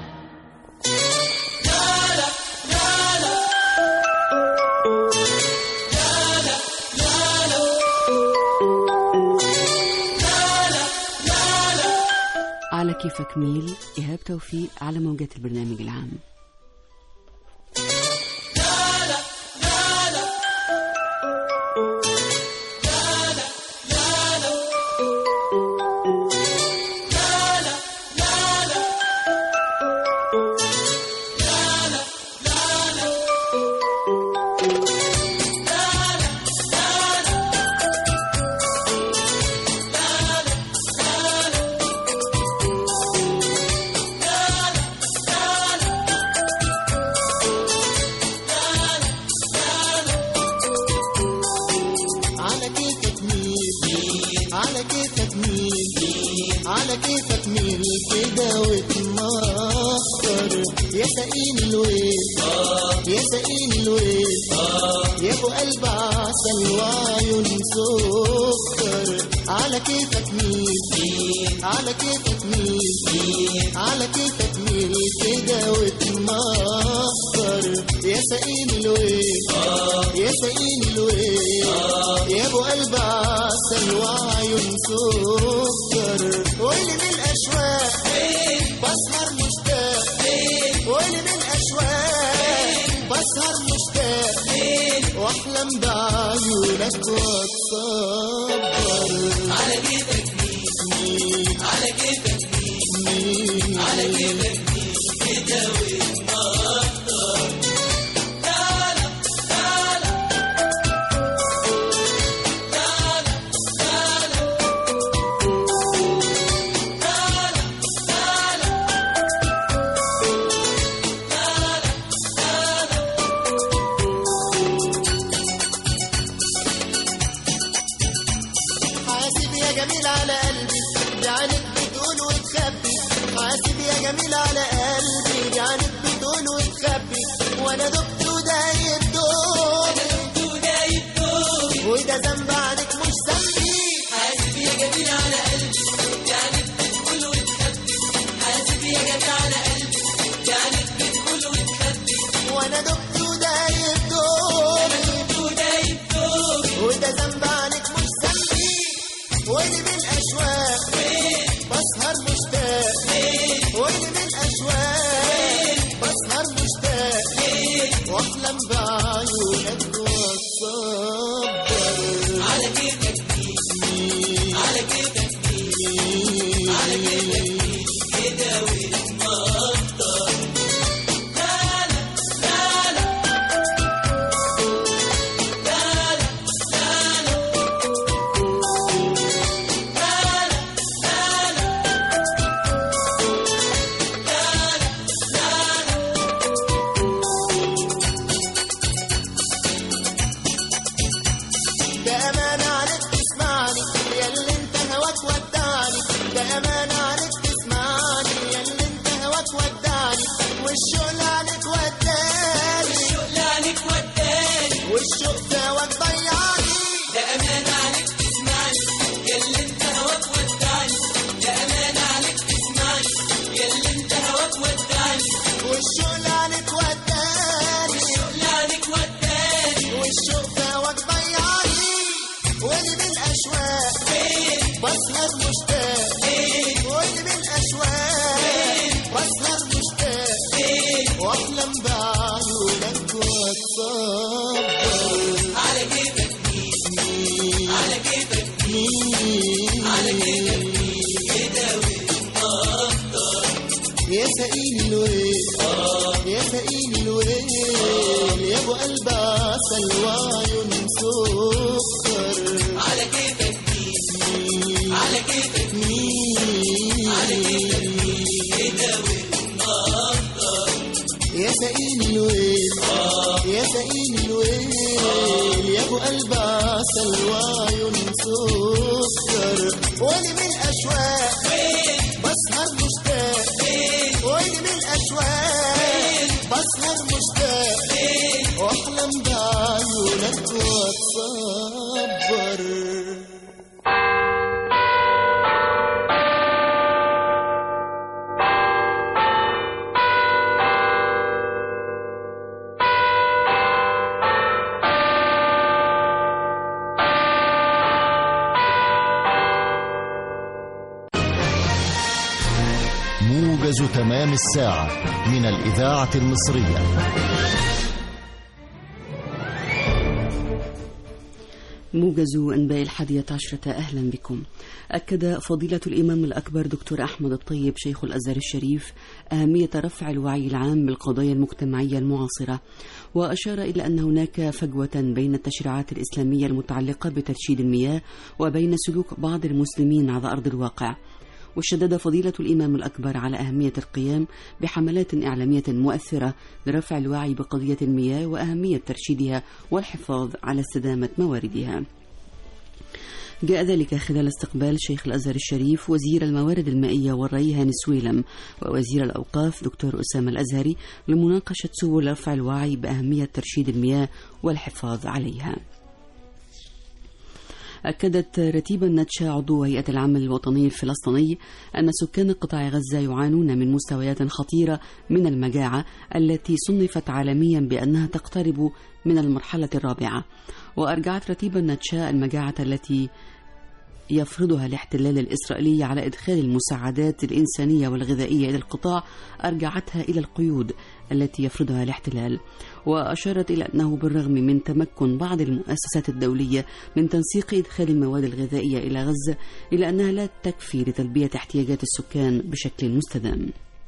على كيفك ميل إيهاب توفيق على موجات البرنامج العام على كيفك مين على كيفك مين على كيفك مين كده وتمخر يا سقيني الويل يا سقيني الويل يا ابو قلب عسل وعيون سكر على كيفك مين على كيفك مين على كيفك مين كده وتمخر يا سقيني الويل يا سقيني الويل يا ابو قلب عسل وعيون سكر واللي من الاشواق بسهر مشتاق واللي من الاشواق بسهر مشتاق واحلم بعيونك واتصبر على كيفك مين على كيفك مين على كيفك مين كده حاسب يا جميل على قلبي بعينك بتقول وتخبي حاسب يا جميل على قلبي بعينك بتقول وتخبي وانا دقت ودايب دوبي وده ذنب عنك مش ذنبي حاسب يا جميل على قلبي بعينك بتقول وتخبي حاسب يا جميل على قلبي بعينك بتقول وتخبي وانا دقت ودايب دوبي وده ذنب عنك مش ذنبي واللي من الاشواق بسهر مشتاق واللي من الاشواق بسهر مشتاق واحلم بعيونك واتصبر على كيفك مين على كيفك مين على كيفك مين كده وتمطر لا لا لا لا بأمانة عليك تسمعني يا اللي انت هواك ودعني بأمانة عليك تسمعني يا اللي انت هواك ودعني والشغل عليك وداني والشغل عليك وداني والشوق في هواك ضيعني بأمانة عليك تسمعني يا اللي انت هواك ودعني بأمانة عليك تسمعني يا اللي انت هواك ودعني والشغل عليك وداني والشغل عليك وداني والشوق في هواك ضيعني واللي بالاشواق بسهر مشتاق واللي بالاشواق بسهر مشتاق واحلم بعيونك واتصبر على كيفك مين على كيفك مين على كيفك مين كده وتمطر يا سقيني الويل يا سقيني الويل ابو قلب عسل وعيون سكر على كيفك مين على كيفك مين على كيفك مين يا سقيني الويل يا سقيني الويل يا ابو قلب عسل وعيون سكر ويلي من الاشواق بسهر مشتاق ويلي من الاشواق بسهر مشتاق واحلم بعيونك واتصبر موجز تمام الساعة من الإذاعة المصرية موجز أنباء الحادية عشرة أهلا بكم أكد فضيلة الإمام الأكبر دكتور أحمد الطيب شيخ الأزهر الشريف أهمية رفع الوعي العام بالقضايا المجتمعية المعاصرة وأشار إلى أن هناك فجوة بين التشريعات الإسلامية المتعلقة بترشيد المياه وبين سلوك بعض المسلمين على أرض الواقع وشدد فضيلة الإمام الأكبر على أهمية القيام بحملات إعلامية مؤثرة لرفع الوعي بقضية المياه وأهمية ترشيدها والحفاظ على استدامة مواردها. جاء ذلك خلال استقبال شيخ الأزهر الشريف وزير الموارد المائية والري هاني سويلم ووزير الأوقاف دكتور أسامة الأزهري لمناقشة سبل رفع الوعي بأهمية ترشيد المياه والحفاظ عليها. أكدت رتيبة نتشا عضو هيئة العمل الوطني الفلسطيني أن سكان قطاع غزة يعانون من مستويات خطيرة من المجاعة التي صنفت عالميا بأنها تقترب من المرحلة الرابعة وأرجعت رتيبة نتشا المجاعة التي يفرضها الاحتلال الإسرائيلي على إدخال المساعدات الإنسانية والغذائية إلى القطاع أرجعتها إلى القيود التي يفرضها الاحتلال وأشارت إلى أنه بالرغم من تمكن بعض المؤسسات الدولية من تنسيق إدخال المواد الغذائية إلى غزة إلا أنها لا تكفي لتلبية احتياجات السكان بشكل مستدام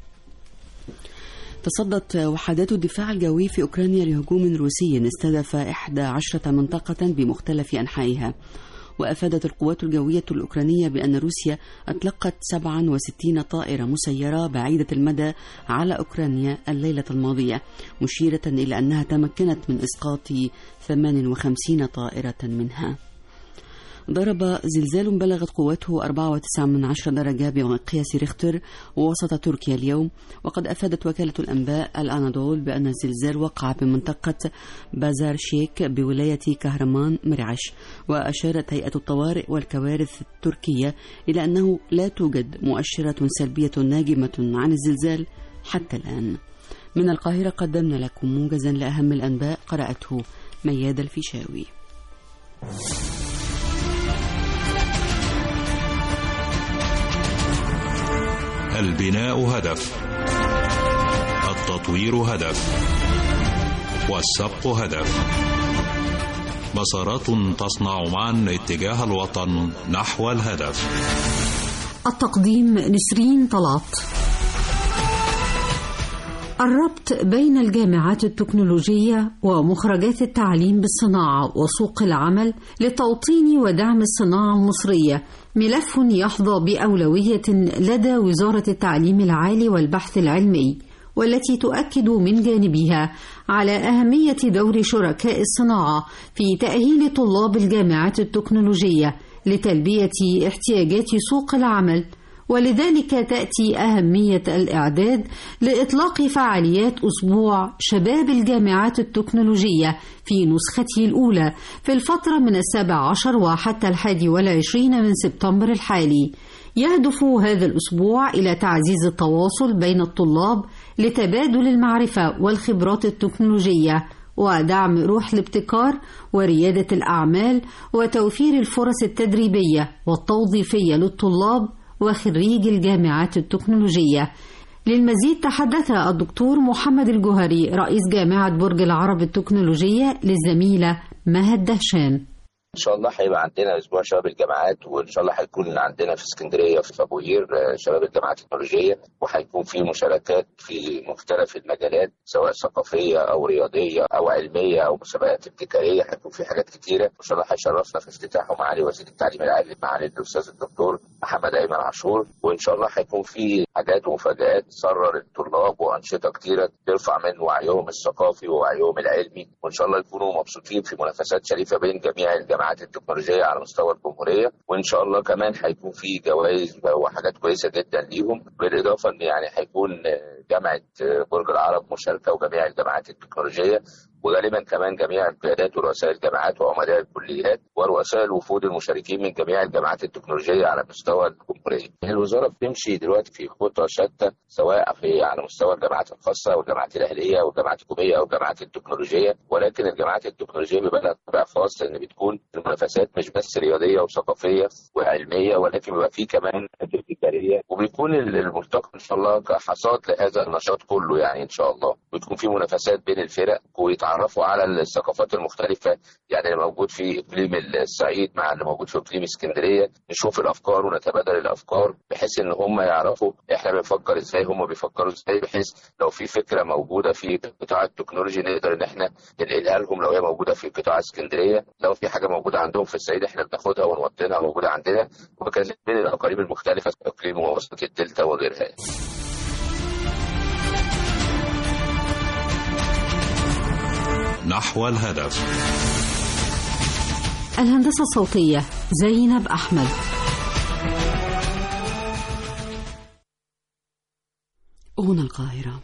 تصدت وحدات الدفاع الجوي في أوكرانيا لهجوم روسي استهدف 11 منطقة بمختلف أنحائها وأفادت القوات الجوية الأوكرانية بأن روسيا أطلقت 67 طائرة مسيرة بعيدة المدى على أوكرانيا الليلة الماضية مشيرة إلى أنها تمكنت من إسقاط 58 طائرة منها ضرب زلزال بلغت قوته 4.9 من عشرة درجة بمقياس ريختر وسط تركيا اليوم وقد أفادت وكالة الأنباء الأناضول بأن الزلزال وقع بمنطقة بازار شيك بولاية كهرمان مرعش وأشارت هيئة الطوارئ والكوارث التركية إلى أنه لا توجد مؤشرات سلبية ناجمة عن الزلزال حتى الآن من القاهرة قدمنا لكم موجزا لأهم الأنباء قرأته مياد الفيشاوي البناء هدف التطوير هدف والسبق هدف مسارات تصنع معا اتجاه الوطن نحو الهدف التقديم نسرين طلعت الربط بين الجامعات التكنولوجية ومخرجات التعليم بالصناعة وسوق العمل لتوطين ودعم الصناعة المصرية ملف يحظى بأولوية لدى وزارة التعليم العالي والبحث العلمي والتي تؤكد من جانبها على أهمية دور شركاء الصناعة في تأهيل طلاب الجامعات التكنولوجية لتلبية احتياجات سوق العمل ولذلك تأتي أهمية الإعداد لإطلاق فعاليات أسبوع شباب الجامعات التكنولوجية في نسخته الأولى في الفترة من السابع عشر وحتى الحادي والعشرين من سبتمبر الحالي يهدف هذا الأسبوع إلى تعزيز التواصل بين الطلاب لتبادل المعرفة والخبرات التكنولوجية ودعم روح الابتكار وريادة الأعمال وتوفير الفرص التدريبية والتوظيفية للطلاب وخريج الجامعات التكنولوجية للمزيد تحدث الدكتور محمد الجوهري رئيس جامعة برج العرب التكنولوجية للزميلة مها الدهشان ان شاء الله هيبقى عندنا اسبوع شباب الجامعات وان شاء الله هيكون عندنا في اسكندريه في ابو قير آه، شباب الجامعات التكنولوجيه وهيكون في مشاركات في مختلف المجالات سواء ثقافيه او رياضيه او علميه او مسابقات ابتكاريه هيكون في حاجات كتيره وان شاء الله هيشرفنا في افتتاحه معالي وزير التعليم العالي معالي الاستاذ الدكتور محمد ايمن عاشور وان شاء الله هيكون في حاجات ومفاجات تسرر الطلاب وانشطه كتيره ترفع من وعيهم الثقافي ووعيهم العلمي وان شاء الله يكونوا مبسوطين في منافسات شريفه بين جميع الجامعات التكنولوجيه على مستوى الجمهوريه وان شاء الله كمان هيكون في جوائز وحاجات كويسه جدا ليهم بالاضافه ان يعني هيكون آه، جامعه آه، برج العرب مشاركه وجميع الجامعات التكنولوجيه وغالبا كمان جميع القيادات ورؤساء الجامعات وعمداء الكليات ورؤساء الوفود المشاركين من جميع الجامعات التكنولوجيه على مستوى الجمهوريه. الوزاره بتمشي دلوقتي في خطى شتى سواء في على مستوى الجامعات الخاصه والجامعات الاهليه والجامعات الحكوميه او الجامعات التكنولوجيه ولكن الجامعات التكنولوجيه بيبقى لها طابع خاص لان بتكون المنافسات مش بس رياضيه وثقافيه وعلميه ولكن بيبقى في كمان ابتكاريه وبيكون الملتقى ان شاء الله كحصاد لهذا النشاط كله يعني ان شاء الله بتكون في منافسات بين الفرق ويتعرفوا على الثقافات المختلفه يعني اللي موجود في اقليم الصعيد مع اللي موجود في اقليم اسكندريه نشوف الافكار ونتبادل الافكار بحيث ان هم يعرفوا احنا بنفكر ازاي هم بيفكروا ازاي بحيث لو في فكره موجوده في قطاع التكنولوجي نقدر ان احنا ننقلها لهم لو هي موجوده في قطاع اسكندريه لو في حاجه موجوده عندهم في الصعيد احنا بناخدها ونوطنها موجوده عندنا وكذلك بين الاقاليم المختلفه في اقليم ووسط الدلتا وغيرها نحو الهدف الهندسة الصوتية زينب أحمد هنا القاهرة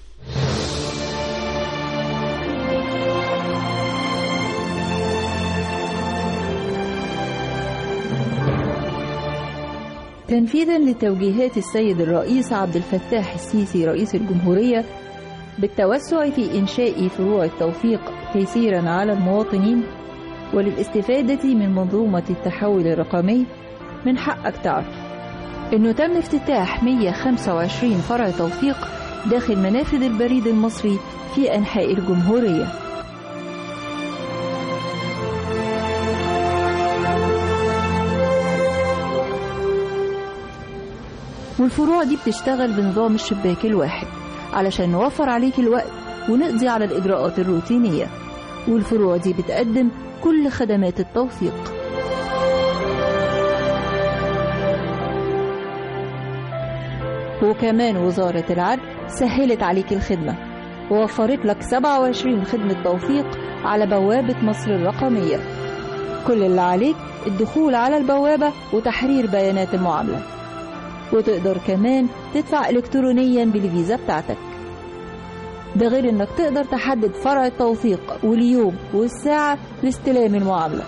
تنفيذا لتوجيهات السيد الرئيس عبد الفتاح السيسي رئيس الجمهورية بالتوسع في إنشاء فروع التوثيق تيسيرا على المواطنين وللاستفادة من منظومة التحول الرقمي من حقك تعرف إنه تم افتتاح 125 فرع توثيق داخل منافذ البريد المصري في أنحاء الجمهورية والفروع دي بتشتغل بنظام الشباك الواحد علشان نوفر عليك الوقت ونقضي على الإجراءات الروتينية والفروع دي بتقدم كل خدمات التوثيق وكمان وزارة العدل سهلت عليك الخدمة ووفرت لك 27 خدمة توثيق على بوابة مصر الرقمية كل اللي عليك الدخول على البوابة وتحرير بيانات المعاملة وتقدر كمان تدفع إلكترونيا بالفيزا بتاعتك ده غير انك تقدر تحدد فرع التوثيق واليوم والساعة لاستلام المعاملة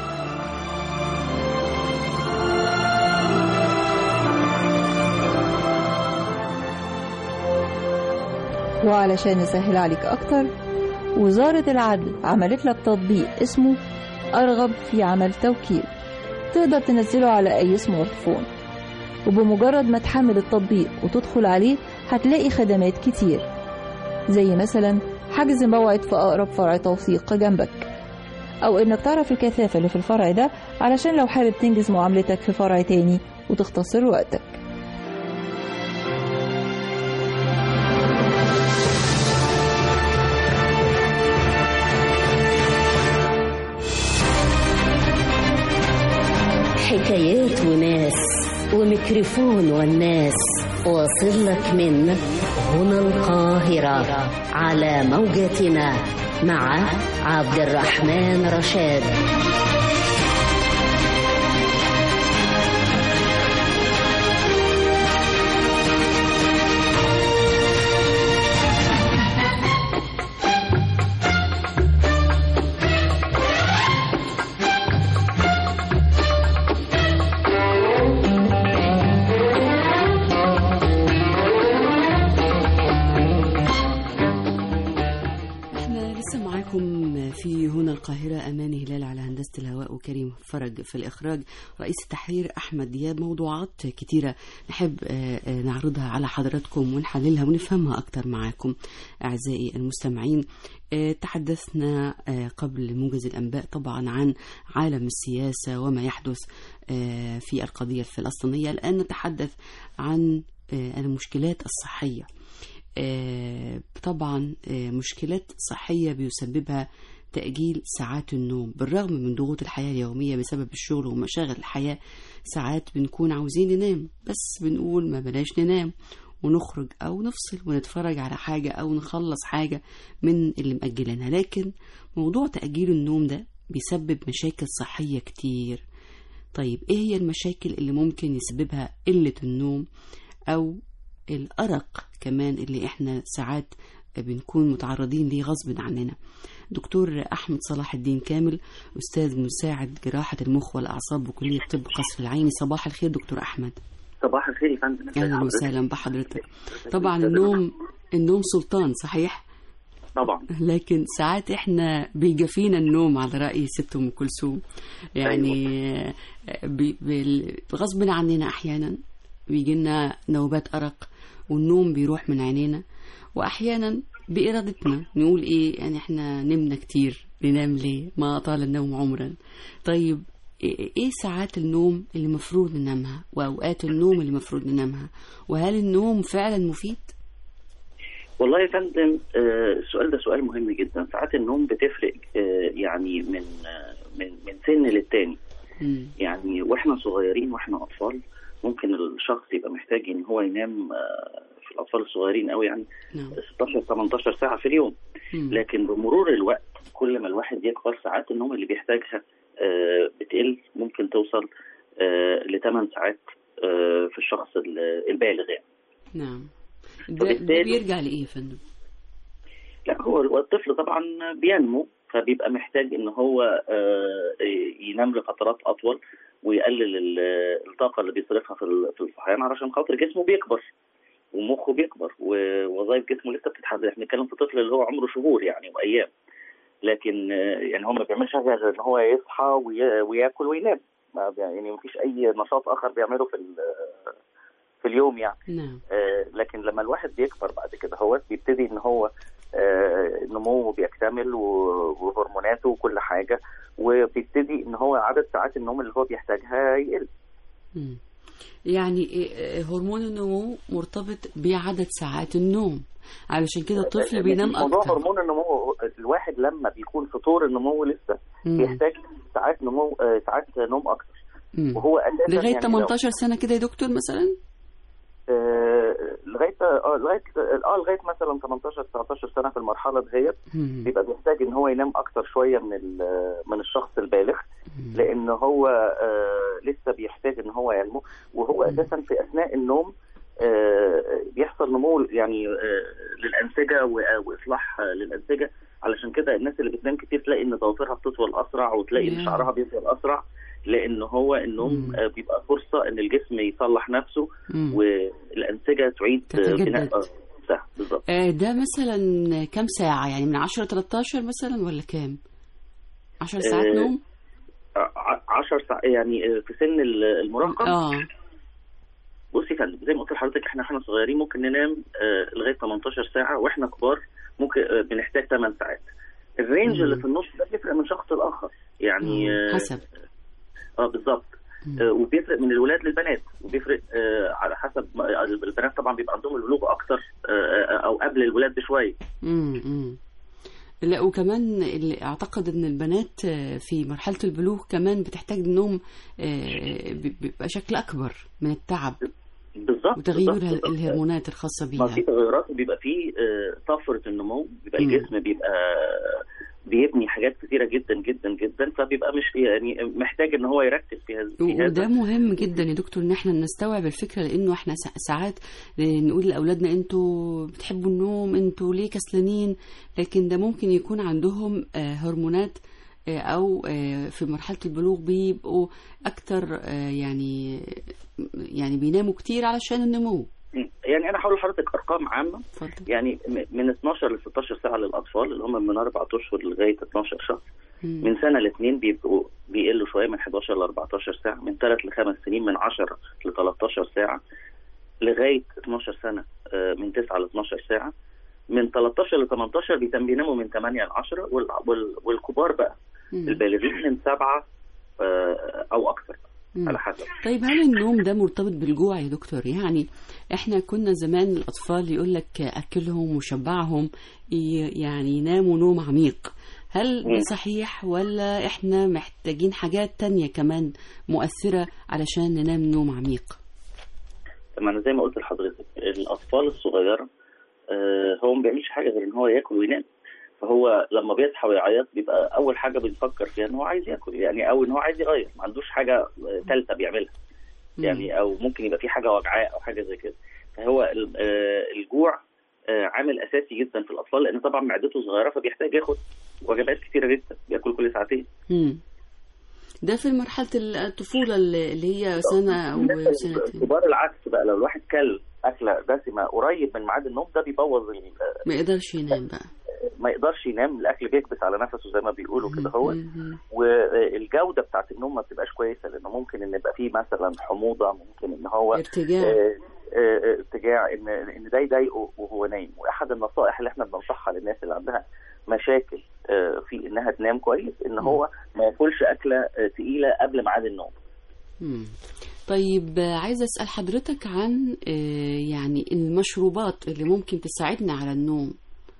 وعلشان نسهل عليك أكتر وزارة العدل عملت لك تطبيق اسمه أرغب في عمل توكيل تقدر تنزله على أي سمارت فون وبمجرد ما تحمل التطبيق وتدخل عليه هتلاقي خدمات كتير زي مثلا حجز موعد في أقرب فرع توثيق جنبك أو إنك تعرف الكثافة اللي في الفرع ده علشان لو حابب تنجز معاملتك في فرع تاني وتختصر وقتك حكايات وناس وميكروفون والناس واصل لك من هنا القاهرة على موجتنا مع عبد الرحمن رشاد احنا لسه معاكم في هنا القاهرة أماني هلال على هندسة الهواء وكريم فرج في الإخراج رئيس التحرير أحمد دياب موضوعات كتيرة نحب آه، آه، نعرضها على حضراتكم ونحللها ونفهمها أكتر معاكم أعزائي المستمعين آه، تحدثنا آه، قبل موجز الأنباء طبعا عن عالم السياسة وما يحدث آه، في القضية الفلسطينية الآن نتحدث عن آه، المشكلات الصحية آه، طبعا آه، مشكلات صحية بيسببها تأجيل ساعات النوم بالرغم من ضغوط الحياة اليومية بسبب الشغل ومشاغل الحياة ساعات بنكون عاوزين ننام بس بنقول ما بلاش ننام ونخرج أو نفصل ونتفرج على حاجة أو نخلص حاجة من اللي مأجلينها لكن موضوع تأجيل النوم ده بيسبب مشاكل صحية كتير طيب إيه هي المشاكل اللي ممكن يسببها قلة النوم أو الأرق كمان اللي إحنا ساعات بنكون متعرضين ليه غصب عننا دكتور أحمد صلاح الدين كامل أستاذ مساعد جراحة المخ والأعصاب بكلية طب قصر العيني صباح الخير دكتور أحمد صباح الخير يا فندم أهلا وسهلا بحضرتك طبعا النوم النوم سلطان صحيح طبعا لكن ساعات احنا بيجفينا النوم على رأي ست أم كلثوم يعني بي- بال- غصب عننا أحيانا بيجي لنا نوبات أرق والنوم بيروح من عينينا وأحيانا بإرادتنا نقول إيه يعني احنا نمنا كتير ننام ليه ما أطال النوم عمرا طيب إيه إيه ساعات النوم اللي مفروض ننامها وأوقات النوم اللي مفروض ننامها وهل النوم فعلا مفيد؟ والله يا فندم آه، السؤال ده سؤال مهم جدا ساعات النوم بتفرق آه، يعني من آه، من من سن للتاني مم. يعني واحنا صغيرين واحنا اطفال ممكن الشخص يبقى محتاج ان هو ينام آه، في الاطفال الصغيرين قوي يعني نعم 16 18 ساعه في اليوم مم. لكن بمرور الوقت كل ما الواحد يكبر ساعات النوم اللي بيحتاجها آه، بتقل ممكن توصل ل 8 ساعات آه، في الشخص ال- البالغ يعني نعم ده, ده فبالتالي- بيرجع لإيه يا فندم؟ لا هو هو الطفل طبعا بينمو فبيبقى محتاج ان هو آه، ينام لفترات اطول ويقلل ال- الطاقه اللي بيصرفها في ال- في الصحيان علشان خاطر جسمه بيكبر ومخه بيكبر ووظائف جسمه لسه بتتحدد احنا بنتكلم في طفل اللي هو عمره شهور يعني وايام لكن آه، يعني هو ما بيعملش حاجه غير ان هو يصحى وي- وياكل وينام ما بي- يعني ما فيش اي نشاط اخر بيعمله في ال- في اليوم يعني نعم آه، لكن لما الواحد بيكبر بعد كده هو بيبتدي ان هو آه، نموه بيكتمل و- وهرموناته وكل حاجه وبيبتدي ان هو عدد ساعات النوم اللي هو بيحتاجها يقل مم. يعني إيه- إيه هرمون النمو مرتبط بعدد ساعات النوم علشان كده الطفل بينام موضوع أكتر هرمون النمو الواحد لما بيكون في طور النمو لسه مم. بيحتاج ساعات نمو آه، ساعات نوم اكتر مم. وهو اساسا لغاية يعني لو- 18 سنة كده يا دكتور مثلا آه، لغايه اه لغايه اه لغايه مثلا 18 19 سنه في المرحله دهيت مم. بيبقى بيحتاج ان هو ينام اكتر شويه من ال- من الشخص البالغ لان هو آه لسه بيحتاج ان هو ينمو وهو اساسا في اثناء النوم آه بيحصل نمو يعني آه للانسجه و- واصلاح آه، للانسجه علشان كده الناس اللي بتنام كتير تلاقي ان ضوافرها بتطول اسرع وتلاقي ان ياه. شعرها بيطول اسرع لان هو النوم مم. آه بيبقى فرصه ان الجسم يصلح نفسه مم. والانسجه تعيد آه، تتجدد. بناء آه، صح بالظبط آه، ده مثلا كام ساعة يعني من 10 13 مثلا ولا كام 10 ساعات آه، نوم 10 ساعات يعني آه، في سن ال- المراهقه اه بصي يا فندم زي ما قلت لحضرتك احنا احنا صغيرين ممكن ننام آه لغايه 18 ساعه واحنا كبار ممكن آه بنحتاج 8 ساعات الرينج مم. اللي في النص ده بيفرق من شخص لاخر يعني مم. اه, حسب آه بالظبط آه وبيفرق من الولاد للبنات وبيفرق آه على حسب ما- البنات طبعا بيبقى عندهم البلوغ اكتر آه آه، او قبل الولاد بشويه امم أمم. لا وكمان اللي اعتقد ان البنات آه، في مرحله البلوغ كمان بتحتاج نوم آه، ب- بيبقى شكل اكبر من التعب بالظبط وتغير بالظبط، بالظبط. الهرمونات الخاصه ما بيها في تغيرات وبيبقى في آه، طفره النمو بيبقى مم. الجسم بيبقى بيبني حاجات كثيره جدا جدا جدا فبيبقى مش يعني محتاج ان هو يركز في هذا في وده هذا مهم جدا يا دكتور ان احنا نستوعب الفكره لانه احنا سا- ساعات نقول لاولادنا انتوا بتحبوا النوم انتوا ليه كسلانين لكن ده ممكن يكون عندهم آه، هرمونات آه، او آه، في مرحله البلوغ بيبقوا اكتر آه، يعني يعني بيناموا كتير علشان النمو يعني انا هقول لحضرتك ارقام عامه اتفضل يعني م- من 12 ل 16 ساعه للاطفال اللي هم من اربع اشهر لغايه 12 شهر مم. من سنه لاثنين بيبقوا بيقلوا شويه من 11 ل 14 ساعه من ثلاث لخمس سنين من 10 ل 13 ساعه لغايه 12 سنه آه، من 9 ل 12 ساعه من 13 ل 18 بيتم بيناموا من 8 ل 10 وال- وال- والكبار بقى مم. البالغين من 7 او اكثر مم. على حسب طيب هل النوم ده مرتبط بالجوع يا دكتور يعني احنا كنا زمان الاطفال يقول لك اكلهم وشبعهم ي- يعني يناموا نوم عميق هل ده مم. صحيح ولا احنا محتاجين حاجات تانية كمان مؤثرة علشان ننام نوم عميق ما انا زي ما قلت لحضرتك الاطفال الصغيره آه، هو ما بيعملش حاجه غير ان هو ياكل وينام فهو لما بيصحى ويعيط بيبقى اول حاجه بيفكر فيها ان هو عايز ياكل يعني او ان هو عايز يغير ما عندوش حاجه ثالثه بيعملها يعني او ممكن يبقى في حاجه وجعاه او حاجه زي كده فهو ال- آه، الجوع آه، عامل اساسي جدا في الاطفال لان طبعا معدته صغيره فبيحتاج ياخد وجبات كتيره جدا بياكل كل ساعتين مم. ده في مرحلة الطفولة اللي اللي هي سنة أو سنتين كبار العكس بقى لو الواحد كل اكله دسمه قريب من ميعاد النوم ده بيبوظ ال- ما يقدرش ينام بقى ما يقدرش ينام الاكل بيكبس على نفسه زي ما بيقولوا كده هو مم. والجوده بتاعت النوم ما بتبقاش كويسه لانه ممكن ان يبقى فيه مثلا حموضه ممكن ان هو ارتجاع. آه، آه، ارتجاع ان ان ده يضايقه وهو نايم واحد النصائح اللي احنا بننصحها للناس اللي عندها مشاكل آه، في انها تنام كويس ان هو ما ياكلش اكله آه، تقيله قبل ميعاد النوم مم. طيب آه، عايزة أسأل حضرتك عن آه، يعني المشروبات اللي ممكن تساعدنا على النوم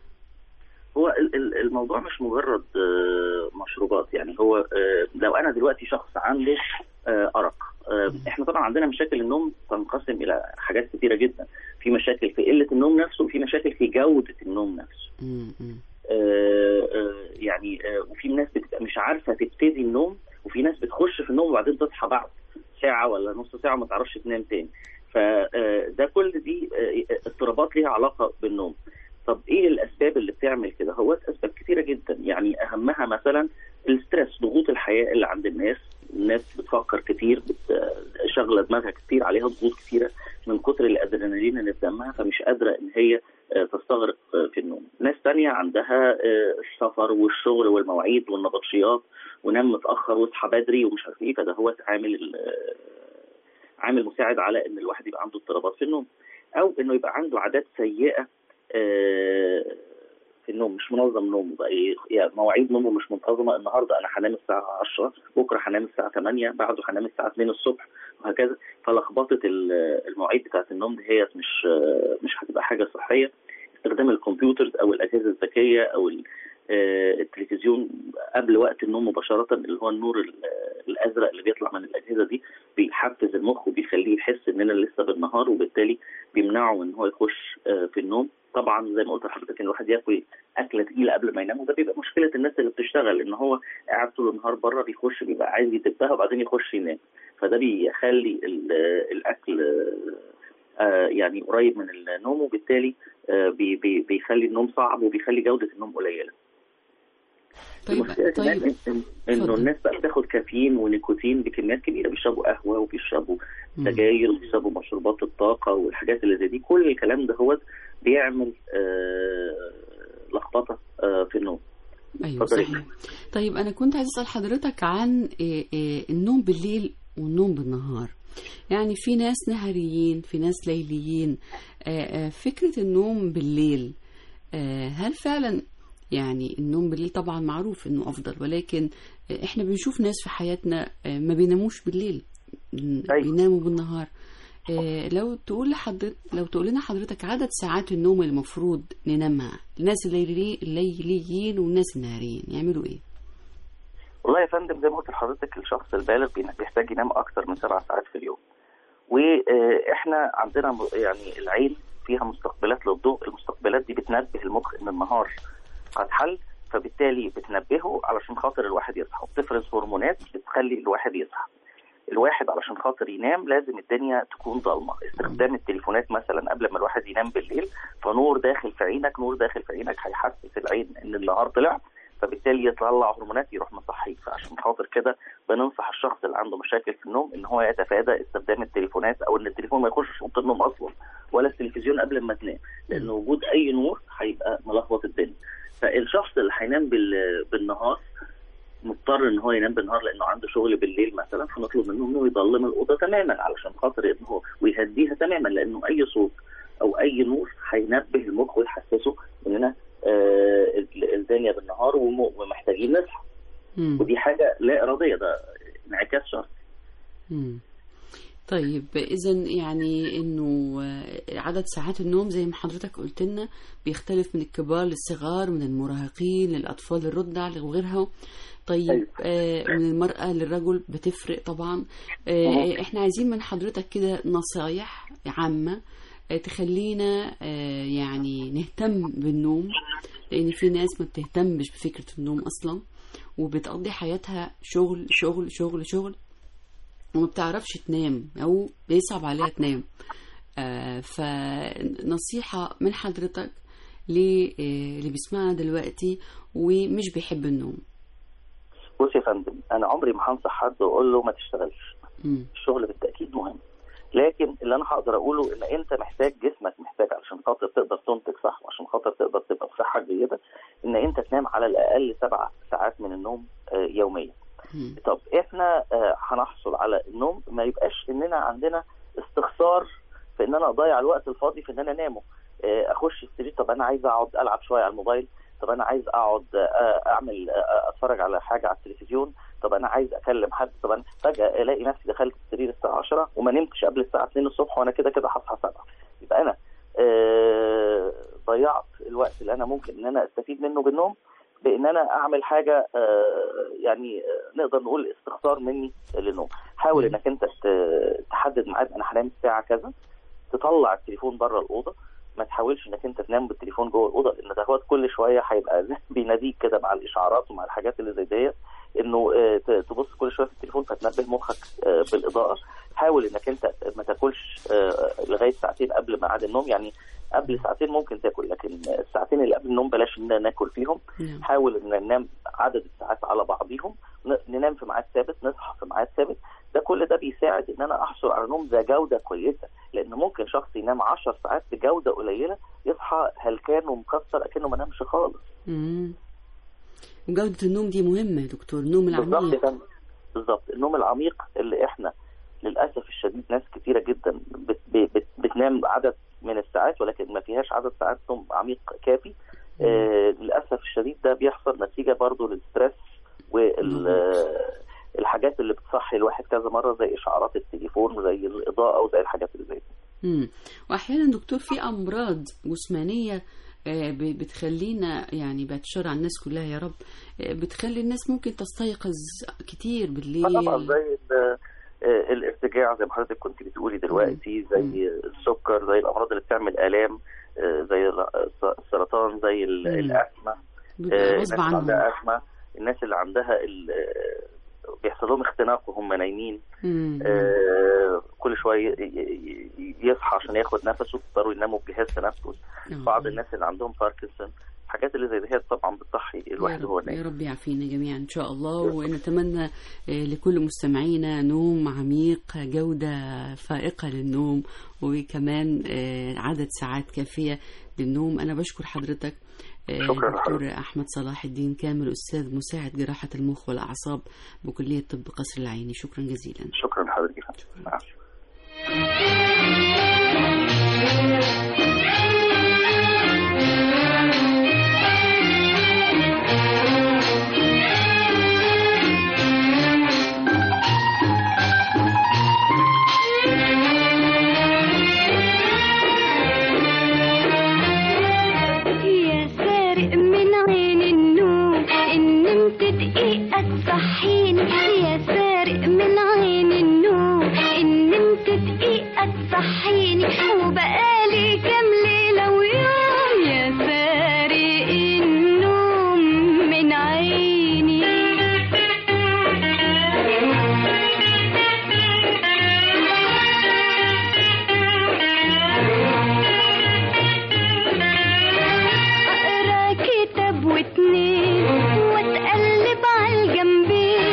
هو ال- ال- الموضوع مش مجرد آه، مشروبات يعني هو آه، لو انا دلوقتي شخص عنده آه، ارق آه، احنا طبعا عندنا مشاكل النوم تنقسم الى حاجات كثيره جدا في مشاكل في قله النوم نفسه وفي مشاكل في جوده النوم نفسه مم. مم. آه، آه، يعني آه، وفي ناس بتبقى مش عارفه تبتدي النوم وفي ناس بتخش في النوم وبعدين تصحى بعد ساعه ولا نص ساعه وما تعرفش تنام تاني فده كل دي آه، اضطرابات ليها علاقه بالنوم طب ايه الاسباب اللي بتعمل كده هو اسباب كثيره جدا يعني اهمها مثلا الستريس ضغوط الحياه اللي عند الناس الناس بتفكر كتير بت- شغله دماغها كتير عليها ضغوط كتيره من كتر الادرينالين اللي في دمها فمش قادره ان هي آه، تستغرق آه، في النوم ناس تانية عندها آه، السفر والشغل والمواعيد والنبطشيات ونام متاخر واصحى بدري ومش عارف ايه فده هو عامل ال- آه، عامل مساعد على ان الواحد يبقى عنده اضطرابات في النوم او انه يبقى عنده عادات سيئه آه، في النوم مش منظم نومه بقى إيه، يعني مواعيد نومه مش منتظمه النهارده انا هنام الساعه 10 بكره هنام الساعه 8 بعده هنام الساعه 2 الصبح وهكذا فلخبطه ال- المواعيد بتاعت النوم دي هي مش آه، مش هتبقى حاجه صحيه استخدام الكمبيوترز او الاجهزه الذكيه او ال- آه، التلفزيون قبل وقت النوم مباشره اللي هو النور ال- الازرق اللي بيطلع من الاجهزه دي بيحفز المخ وبيخليه يحس اننا لسه بالنهار وبالتالي بيمنعه ان هو يخش آه، في النوم طبعا زي ما قلت لحضرتك ان الواحد ياكل اكله تقيله قبل ما ينام وده بيبقى مشكله الناس اللي بتشتغل ان هو قاعد طول النهار بره بيخش بيبقى عايز يدبها وبعدين يخش ينام فده بيخلي ال- الاكل آه، يعني قريب من النوم وبالتالي آه، بي- بي- بيخلي النوم صعب وبيخلي جوده النوم قليله طيب المشكلة كمان طيب إن- إن- انه الناس بقى بتاخد كافيين ونيكوتين بكميات كبيره بيشربوا قهوه وبيشربوا سجاير وبيشربوا مشروبات الطاقه والحاجات اللي زي دي كل الكلام ده هو بيعمل آه، لخبطه آه، في النوم ايوه اتفضلي. صحيح طيب انا كنت عايز اسال حضرتك عن إيه إيه النوم بالليل والنوم بالنهار يعني في ناس نهاريين في ناس ليليين آه، آه، فكره النوم بالليل آه، هل فعلا يعني النوم بالليل طبعا معروف انه افضل ولكن آه، احنا بنشوف ناس في حياتنا آه، ما بيناموش بالليل بيناموا بالنهار آه، لو تقول لحضرتك لو تقول لنا حضرتك عدد ساعات النوم اللي المفروض ننامها الناس الليلي- الليليين والناس النهاريين يعملوا ايه؟ والله يا فندم زي ما قلت لحضرتك الشخص البالغ بي- بيحتاج ينام اكثر من سبع ساعات في اليوم واحنا عندنا م- يعني العين فيها مستقبلات للضوء المستقبلات دي بتنبه المخ ان النهار قد حل فبالتالي بتنبهه علشان خاطر الواحد يصحى بتفرز هرمونات بتخلي الواحد يصحى الواحد علشان خاطر ينام لازم الدنيا تكون ضلمه استخدام التليفونات مثلا قبل ما الواحد ينام بالليل فنور داخل في عينك نور داخل في عينك هيحسس العين ان النهار طلع فبالتالي يطلع هرمونات يروح مصحيك فعشان خاطر كده بننصح الشخص اللي عنده مشاكل في النوم ان هو يتفادى استخدام التليفونات او ان التليفون ما يخشش اوضه النوم اصلا ولا التلفزيون قبل ما تنام لان وجود اي نور هيبقى ملخبط الدنيا فالشخص اللي هينام بال- بالنهار مضطر ان هو ينام بالنهار لانه عنده شغل بالليل مثلا فنطلب منه انه يضلم الاوضه تماما علشان خاطر ان هو ويهديها تماما لانه اي صوت او اي نور هينبه المخ ويحسسه اننا آه، ال- الدنيا بالنهار وم- ومحتاجين نصحى مم. ودي حاجه لا اراديه ده انعكاس شرطي مم. طيب اذا يعني انه آه، عدد ساعات النوم زي ما حضرتك قلت لنا بيختلف من الكبار للصغار من المراهقين للاطفال الرضع وغيرها طيب آه من المرأة للرجل بتفرق طبعا آه احنا عايزين من حضرتك كده نصايح عامة آه تخلينا آه يعني نهتم بالنوم لان في ناس ما بتهتمش بفكرة النوم اصلا وبتقضي حياتها شغل شغل شغل شغل وما بتعرفش تنام او بيصعب عليها تنام آه فنصيحة من حضرتك ل- آه، اللي بيسمعنا دلوقتي ومش بيحب النوم بص يا فندم انا عمري ما هنصح حد واقول له ما تشتغلش مم. الشغل بالتاكيد مهم لكن اللي انا هقدر اقوله ان انت محتاج جسمك محتاج علشان خاطر تقدر تنتج صح وعشان خاطر تقدر تبقى بصحه جيده ان انت تنام على الاقل سبع ساعات من النوم آه، يوميا مم. طب احنا آه، هنحصل على النوم ما يبقاش اننا عندنا استخسار في ان انا اضيع الوقت الفاضي في ان انا انامه آه، اخش السرير طب انا عايز اقعد العب شويه على الموبايل طب انا عايز اقعد آه، اعمل آه، اتفرج على حاجه على التلفزيون طب انا عايز اكلم حد طب انا فجاه الاقي نفسي دخلت السرير الساعه 10 وما نمتش قبل الساعه 2 الصبح وانا كده كده هصحى 7 يبقى انا آه، ضيعت الوقت اللي انا ممكن ان انا استفيد منه بالنوم بان انا اعمل حاجه آه، يعني آه، نقدر نقول استخسار مني للنوم حاول انك انت ت- تحدد ميعاد انا هنام الساعه كذا تطلع التليفون بره الاوضه ما تحاولش انك انت تنام بالتليفون جوه الاوضه لان دوت كل شويه هيبقى زي- بيناديك كده مع الاشعارات ومع الحاجات اللي زي ديت انه آه، ت- تبص كل شويه في التليفون فتنبه مخك آه، بالاضاءه حاول انك انت ما تاكلش آه، لغايه ساعتين قبل ميعاد النوم يعني قبل ساعتين ممكن تاكل لكن الساعتين اللي قبل النوم بلاش ان ناكل فيهم نعم. حاول ان ننام عدد الساعات على بعضيهم ن- ننام في ميعاد ثابت نصحى في ميعاد ثابت ده كل ده بيساعد ان انا احصل على نوم ذا جوده كويسه لان ممكن شخص ينام 10 ساعات بجوده قليله يصحى هلكان ومكسر اكنه ما نامش خالص مم. وجودة النوم دي مهمة يا دكتور النوم بالظبط يا العميق فندم. بالظبط النوم العميق اللي احنا للاسف الشديد ناس كتيره جدا بت بت بتنام عدد من الساعات ولكن ما فيهاش عدد ساعات نوم عميق كافي آه للاسف الشديد ده بيحصل نتيجه برضه للستريس والحاجات اللي بتصحي الواحد كذا مره زي اشعارات التليفون وزي الاضاءه وزي الحاجات اللي زي دي مم. واحيانا دكتور في امراض جسمانيه آه، ب- بتخلينا يعني بعد الشر على الناس كلها يا رب آه، بتخلي الناس ممكن تستيقظ كتير بالليل طبعا زي ال- آه، الارتجاع زي ما حضرتك كنت بتقولي دلوقتي زي السكر زي الامراض اللي بتعمل الام آه، زي الس- السرطان زي ال- مم. الاسمه بيبقى آه، غصب الناس اللي عنهم عندها اسمه الناس اللي عندها ال- آه، بيحصل لهم اختناق وهم نايمين مم. آه، كل شويه ي- ي- ي- يصحى عشان ياخد نفسه يضطروا يناموا بجهاز تنفس آه. بعض الناس اللي عندهم باركنسون الحاجات اللي زي دي طبعا بتصحي يا الواحد وهو رب, يا نايم رب يعافينا جميعا ان شاء الله ونتمنى آه، لكل مستمعينا نوم عميق جودة فائقة للنوم وكمان آه، عدد ساعات كافية للنوم انا بشكر حضرتك آه، شكراً دكتور احمد صلاح الدين كامل استاذ مساعد جراحة المخ والاعصاب بكلية طب قصر العيني شكرا جزيلا شكرا لحضرتك يا فندم. مع السلامة. يا سارق من عين النوم ان نمت دقيقة تصحيني يا سارق من عين النوم ان نمت دقيقة تصحيني وبقالي كام ليلة ويوم يا سارق النوم من عيني اقرا كتاب واتنين واتقلب على الجنبين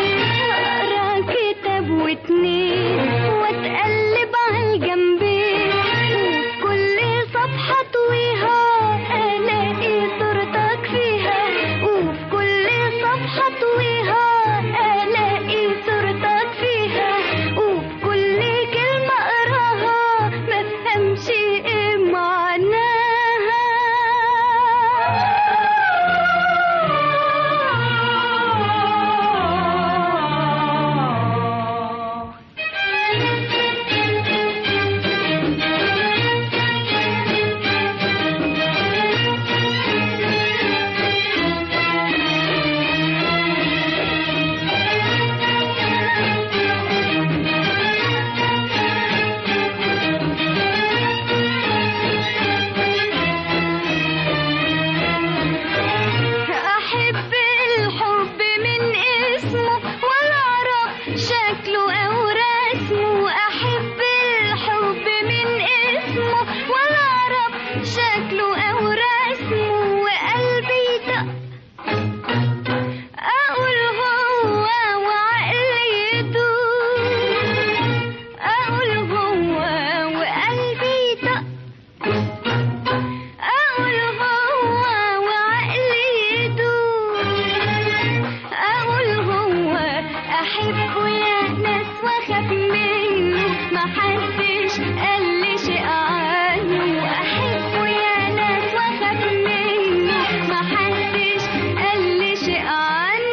احبه يا ناس واخاف منه ما حدش قال لي شيء عنه احبه يا ناس واخاف منه ما حدش قال لي شيء عنه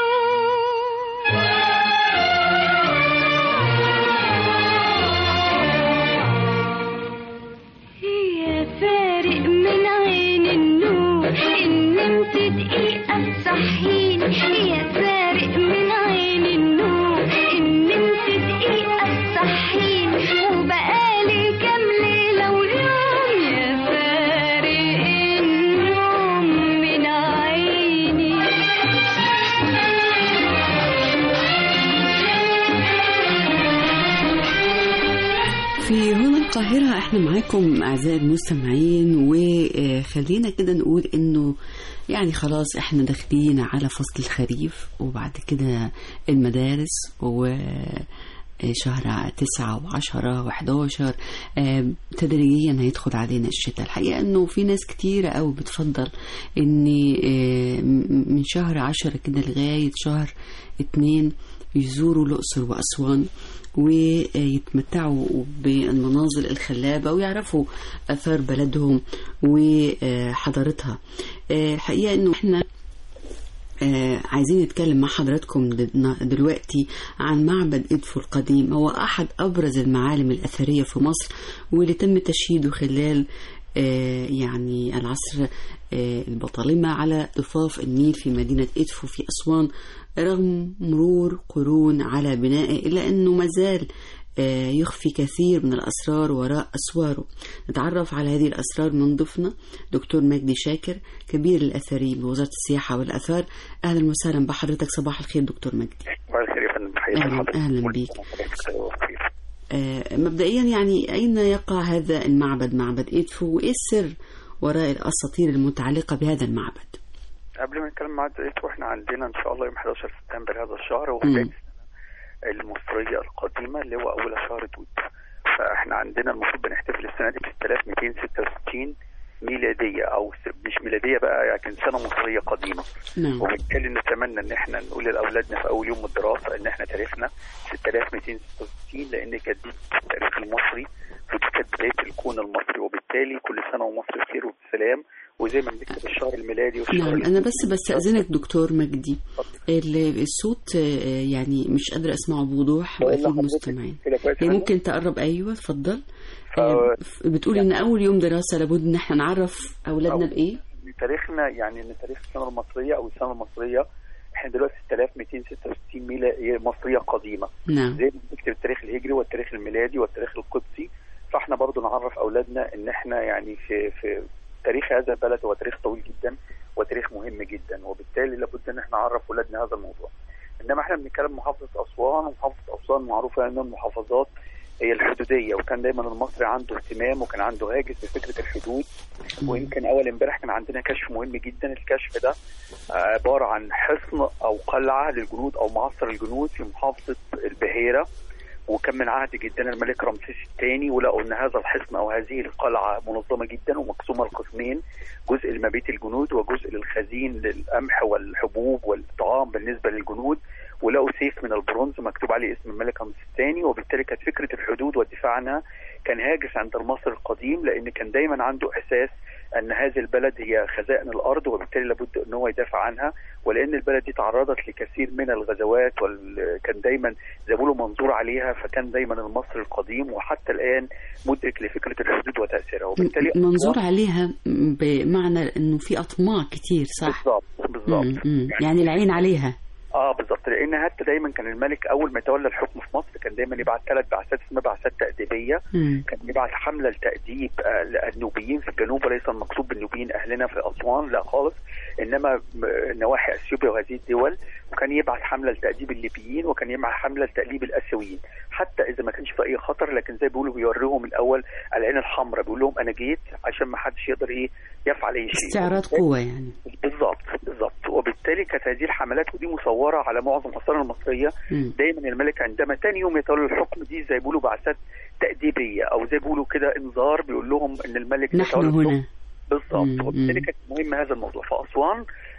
يا فارق من عين النور ان نمت دقيقة تصحيني يا فارق من عين النور ان نمت دقيقة تصحيني وبقالي كام ليلة ويوم يا فارق النوم من عيني في هنا القاهرة احنا معاكم أعزائي المستمعين وخلينا كده نقول إنه يعني خلاص احنا داخلين على فصل الخريف وبعد كده المدارس و شهر تسعة وعشرة وحداشر آه، تدريجيا هيدخل علينا الشتاء الحقيقة انه في ناس كتيرة قوي بتفضل ان آه، م- من شهر عشرة كده لغاية شهر اتنين يزوروا الأقصر وأسوان ويتمتعوا بالمناظر الخلابة ويعرفوا أثار بلدهم وحضارتها آه، الحقيقة انه احنا آه عايزين نتكلم مع حضراتكم دل- دلوقتي عن معبد إدفو القديم هو أحد أبرز المعالم الأثرية في مصر واللي تم تشييده خلال آه يعني العصر آه البطالمة على ضفاف النيل في مدينة إدفو في أسوان رغم مرور قرون على بنائه إلا أنه مازال آه، يخفي كثير من الأسرار وراء أسواره نتعرف على هذه الأسرار من ضيفنا دكتور مجدي شاكر كبير الأثري بوزارة السياحة والأثار أهلا وسهلا بحضرتك صباح الخير دكتور مجدي صباح الخير يا فندم تحياتي أهلا لحضرتك. أهلا بيك حضرتك بخير. آه، مبدئيا يعني أين يقع هذا المعبد معبد إدفو وإيه السر وراء الأساطير المتعلقة بهذا المعبد قبل ما نتكلم مع زيت واحنا عندنا ان شاء الله يوم 11 سبتمبر هذا الشهر هو مم. بدايه المصريه القديمه اللي هو اول شهر توت فاحنا عندنا المفروض بنحتفل السنه دي ب 6266 ميلاديه او س- مش ميلاديه بقى لكن سنه مصريه قديمه نعم وبالتالي نتمنى ان احنا نقول لاولادنا في اول يوم من الدراسه ان احنا تاريخنا 6266 لان كانت دي التاريخ المصري ودي كانت بدايه الكون المصري وبالتالي كل سنه ومصر بخير وبسلام وزي ما بنكتب الشهر الميلادي والشهر نعم أنا بس بستأذنك دكتور مجدي ال- الصوت آه، يعني مش قادرة أسمعه بوضوح بقول وأكيد لحضرتك مستمعين كده كويس يعني يا ممكن تقرب أيوة اتفضل ف- آه، ف- بتقول إن أول يوم دراسة لابد إن احنا نعرف أولادنا أو- بإيه تاريخنا يعني ان تاريخ السنه المصريه او السنه المصريه احنا دلوقتي 6266 ميلا مصريه قديمه نعم زي ما بنكتب التاريخ الهجري والتاريخ الميلادي والتاريخ القدسي فاحنا برضو نعرف اولادنا ان احنا يعني في في تاريخ هذا البلد هو تاريخ طويل جدا وتاريخ مهم جدا وبالتالي لابد ان احنا نعرف اولادنا هذا الموضوع انما احنا بنتكلم محافظه اسوان ومحافظه اسوان معروفه ان المحافظات هي الحدوديه وكان دايما المصري عنده اهتمام وكان عنده هاجس بفكره الحدود ويمكن اول امبارح كان عندنا كشف مهم جدا الكشف ده عباره عن حصن او قلعه للجنود او معسكر الجنود في محافظه البحيره وكان من عهد جدا الملك رمسيس الثاني ولقوا ان هذا الحصن او هذه القلعه منظمه جدا ومقسومه لقسمين جزء لمبيت الجنود وجزء للخزين للقمح والحبوب والطعام بالنسبه للجنود ولقوا سيف من البرونز مكتوب عليه اسم الملك رمسيس الثاني وبالتالي كانت فكره الحدود والدفاع عنها كان هاجس عند المصري القديم لان كان دايما عنده احساس ان هذه البلد هي خزائن الارض وبالتالي لابد ان هو يدافع عنها ولان البلد دي تعرضت لكثير من الغزوات وكان دايما زي ما بيقولوا منظور عليها فكان دايما المصري القديم وحتى الان مدرك لفكره الحدود وتاثيرها وبالتالي منظور عليها بمعنى انه في اطماع كتير صح بالظبط بالظبط مم، مم. يعني العين عليها اه بالظبط لان حتى دايما كان الملك اول ما يتولى الحكم في مصر كان دايما يبعت ثلاث بعثات اسمها بعثات تأديبيه مم. كان يبعت حمله لتأديب آه، النوبيين في الجنوب وليس المقصود بالنوبيين اهلنا في اسوان لا خالص انما م- نواحي اثيوبيا وهذه الدول وكان يبعت حمله لتأديب الليبيين وكان يبعت حمله لتأديب الاسيويين حتى اذا ما كانش في اي خطر لكن زي بيقولوا بيوريهم الاول العين الحمراء بيقول لهم انا جيت عشان ما حدش يقدر ايه يفعل اي شيء استعراض قوة يعني بالظبط بالظبط وبالتالي كانت هذه الحملات ودي مصوره على معظم الاثار المصريه مم. دايما الملك عندما تاني يوم يتولى الحكم دي زي بيقولوا بعثات تأديبيه او زي بيقولوا كده انذار بيقول لهم ان الملك نحن يتولى الحكم هنا بالظبط مم. وبالتالي كانت مهم هذا الموضوع فاسوان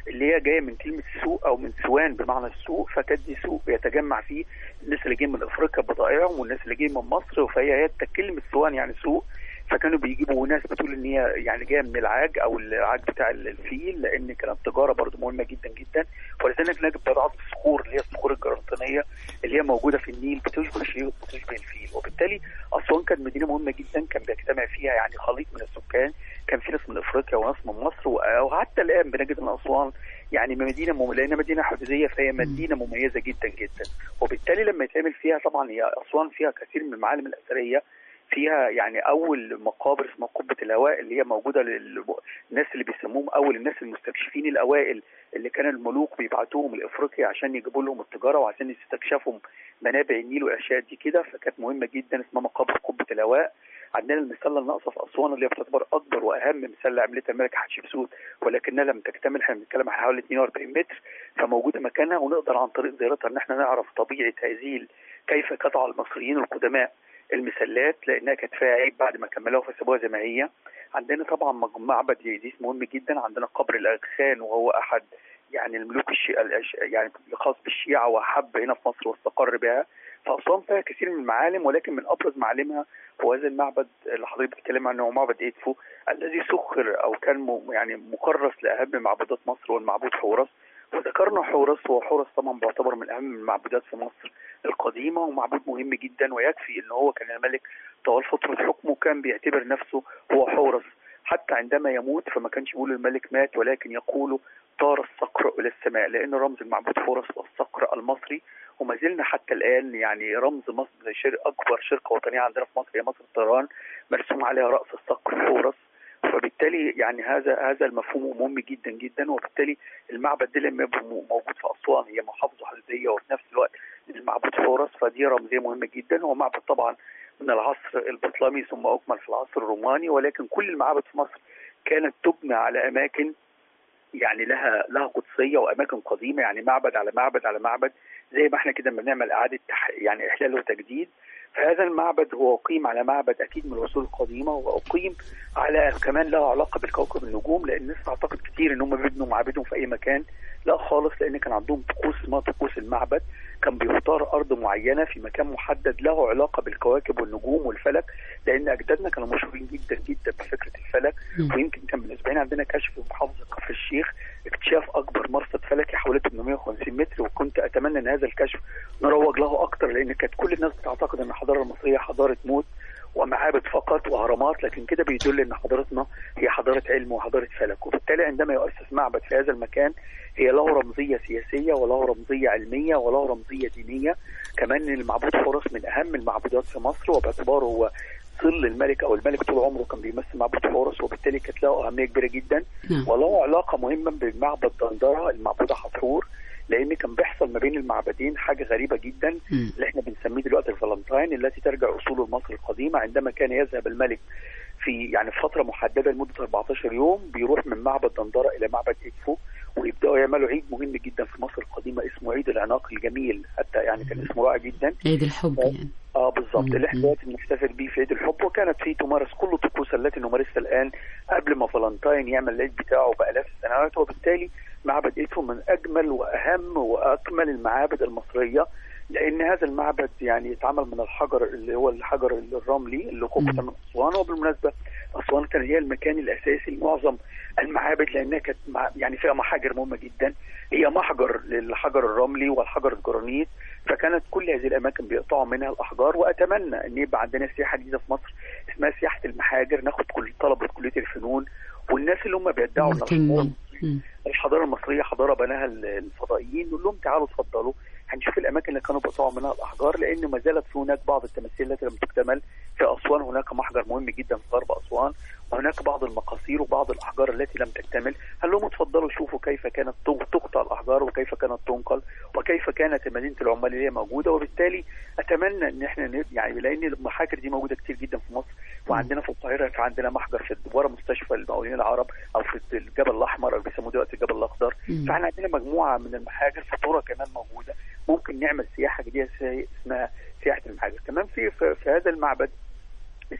اللي هي جايه من كلمه سوق او من سوان بمعنى السوق فكانت دي سوق يتجمع فيه الناس اللي جايين من افريقيا بضائعهم والناس اللي جايين من مصر فهي هي كلمه سوان يعني سوق فكانوا بيجيبوا ناس بتقول ان هي يعني جايه من العاج او العاج بتاع الفيل لان كانت تجاره برضو مهمه جدا جدا ولذلك نجد بضعه الصخور اللي هي الصخور الجرنطينيه اللي هي موجوده في النيل بتشبه شيء بتشبه الفيل وبالتالي اسوان كانت مدينه مهمه جدا كان بيجتمع فيها يعني خليط من السكان كان في ناس من افريقيا وناس من مصر وحتى الان بنجد ان اسوان يعني مدينه مم... لانها مدينه حدوديه فهي مدينه مميزه جدا جدا وبالتالي لما يتعمل فيها طبعا هي اسوان فيها كثير من المعالم الاثريه فيها يعني اول مقابر اسمها قبه الهواء اللي هي موجوده للناس اللي بيسموهم اول الناس المستكشفين الاوائل اللي كان الملوك بيبعتوهم لافريقيا عشان يجيبوا لهم التجاره وعشان يستكشفوا منابع النيل والاشياء دي كده فكانت مهمه جدا اسمها مقابر قبه الهواء عندنا المسله الناقصه في اسوان اللي هي بتعتبر اكبر واهم مسله عملتها الملك حتشبسوت ولكنها لم تكتمل احنا بنتكلم عن حوالي 42 متر فموجوده مكانها ونقدر عن طريق زيارتها ان احنا نعرف طبيعه هذه كيف قطع المصريين القدماء المسلات لانها كانت فيها عيب بعد ما كملوها فسابوها زي ما هي عندنا طبعا معبد يزيد مهم جدا عندنا قبر الاغخان وهو احد يعني الملوك الشيعة يعني خاص بالشيعة وحب هنا في مصر واستقر بها فأسوان فيها كثير من المعالم ولكن من أبرز معالمها هو هذا المعبد اللي حضرتك بتتكلم عنه هو معبد إيدفو الذي سخر أو كان يعني مكرس لأهم معبودات مصر والمعبود حورس وذكرنا حورس هو حورس طبعا بيعتبر من أهم المعبودات في مصر القديمة ومعبود مهم جدا ويكفي إن هو كان الملك طوال فترة حكمه كان بيعتبر نفسه هو حورس حتى عندما يموت فما كانش يقول الملك مات ولكن يقول طار الصقر الى السماء لان رمز المعبود حورس والصقر المصري وما زلنا حتى الان يعني رمز مصر زي شر اكبر شركه وطنيه عندنا في مصر هي مصر الطيران مرسوم عليها راس الصقر حورس فبالتالي يعني هذا هذا المفهوم مهم جدا جدا وبالتالي المعبد ده لما يبقى موجود في اسوان هي محافظه حدوديه وفي نفس الوقت المعبود حورس فدي رمزيه مهمه جدا هو معبد طبعا من العصر البطلمي ثم اكمل في العصر الروماني ولكن كل المعابد في مصر كانت تبنى على اماكن يعني لها لها قدسيه واماكن قديمه يعني معبد على معبد على معبد زي ما احنا كده بنعمل اعاده تح... يعني احلال وتجديد فهذا المعبد هو اقيم على معبد اكيد من العصور القديمه واقيم على كمان له علاقه بالكوكب النجوم لان الناس تعتقد كتير ان هم بيبنوا معابدهم في اي مكان لا خالص لان كان عندهم طقوس اسمها طقوس المعبد كان بيختار ارض معينه في مكان محدد له علاقه بالكواكب والنجوم والفلك لان اجدادنا كانوا مشهورين جدا جدا بفكره الفلك ويمكن كان من اسبوعين عندنا كشف في محافظه كفر الشيخ اكتشاف اكبر مرصد فلكي حوالي 850 متر وكنت اتمنى ان هذا الكشف نروج له اكتر لان كانت كل الناس بتعتقد ان الحضاره المصريه حضاره موت ومعابد فقط واهرامات لكن كده بيدل ان حضارتنا هي حضاره علم وحضاره فلك وبالتالي عندما يؤسس معبد في هذا المكان هي له رمزيه سياسيه وله رمزيه علميه وله رمزيه دينيه كمان المعبود حورس من اهم المعبودات في مصر وباعتباره هو ظل الملك او الملك طول عمره كان بيمثل معبود حورس وبالتالي كانت له اهميه كبيره جدا وله علاقه مهمه بمعبد دندره المعبوده حتحور لان كان بيحصل ما بين المعبدين حاجه غريبه جدا م. اللي احنا بنسميه دلوقتي الفالنتاين التي ترجع اصول مصر القديمه عندما كان يذهب الملك في يعني في فتره محدده لمده 14 يوم بيروح من معبد دندره الى معبد اكفو ويبداوا يعملوا عيد مهم جدا في مصر القديمه اسمه عيد العناق الجميل حتى يعني كان اسمه رائع جدا عيد الحب يعني اه بالظبط اللي احنا دلوقتي بنحتفل بيه في عيد الحب وكانت فيه تمارس كل الطقوس التي نمارسها الان قبل ما فالنتاين يعمل العيد بتاعه بالاف السنوات وبالتالي معبد ايدفو من اجمل واهم واكمل المعابد المصريه لان هذا المعبد يعني اتعمل من الحجر اللي هو الحجر الرملي اللي قبة من اسوان وبالمناسبه اسوان كان هي المكان الاساسي لمعظم المعابد لانها كانت يعني فيها محاجر مهمه جدا هي محجر للحجر الرملي والحجر الجرانيت فكانت كل هذه الاماكن بيقطعوا منها الاحجار واتمنى ان يبقى عندنا سياحه جديده في مصر اسمها سياحه المحاجر ناخد كل طلبه كليه الفنون والناس اللي هم بيدعوا ان الحضاره المصريه حضاره بناها الفضائيين نقول لهم تعالوا اتفضلوا هنشوف الاماكن اللي كانوا بيقطعوا منها الاحجار لان ما زالت في هناك بعض التماثيل التي لم تكتمل في اسوان هناك محجر مهم جدا في غرب اسوان وهناك بعض المقاصير وبعض الاحجار التي لم تكتمل هل لهم اتفضلوا شوفوا كيف كانت تقطع الاحجار وكيف كانت تنقل وكيف كانت مدينه العمال اللي هي موجوده وبالتالي اتمنى ان احنا يعني لان المحاجر دي موجوده كتير جدا في مصر وعندنا في القاهره في عندنا محجر في ورا مستشفى المقاولين العرب او في الجبل الاحمر او بيسموه دلوقتي الجبل الاخضر فاحنا عندنا مجموعه من المحاجر فاتوره كمان موجوده ممكن نعمل سياحه جديده اسمها سياحه المحاجر كمان في في هذا المعبد السقف بتاعه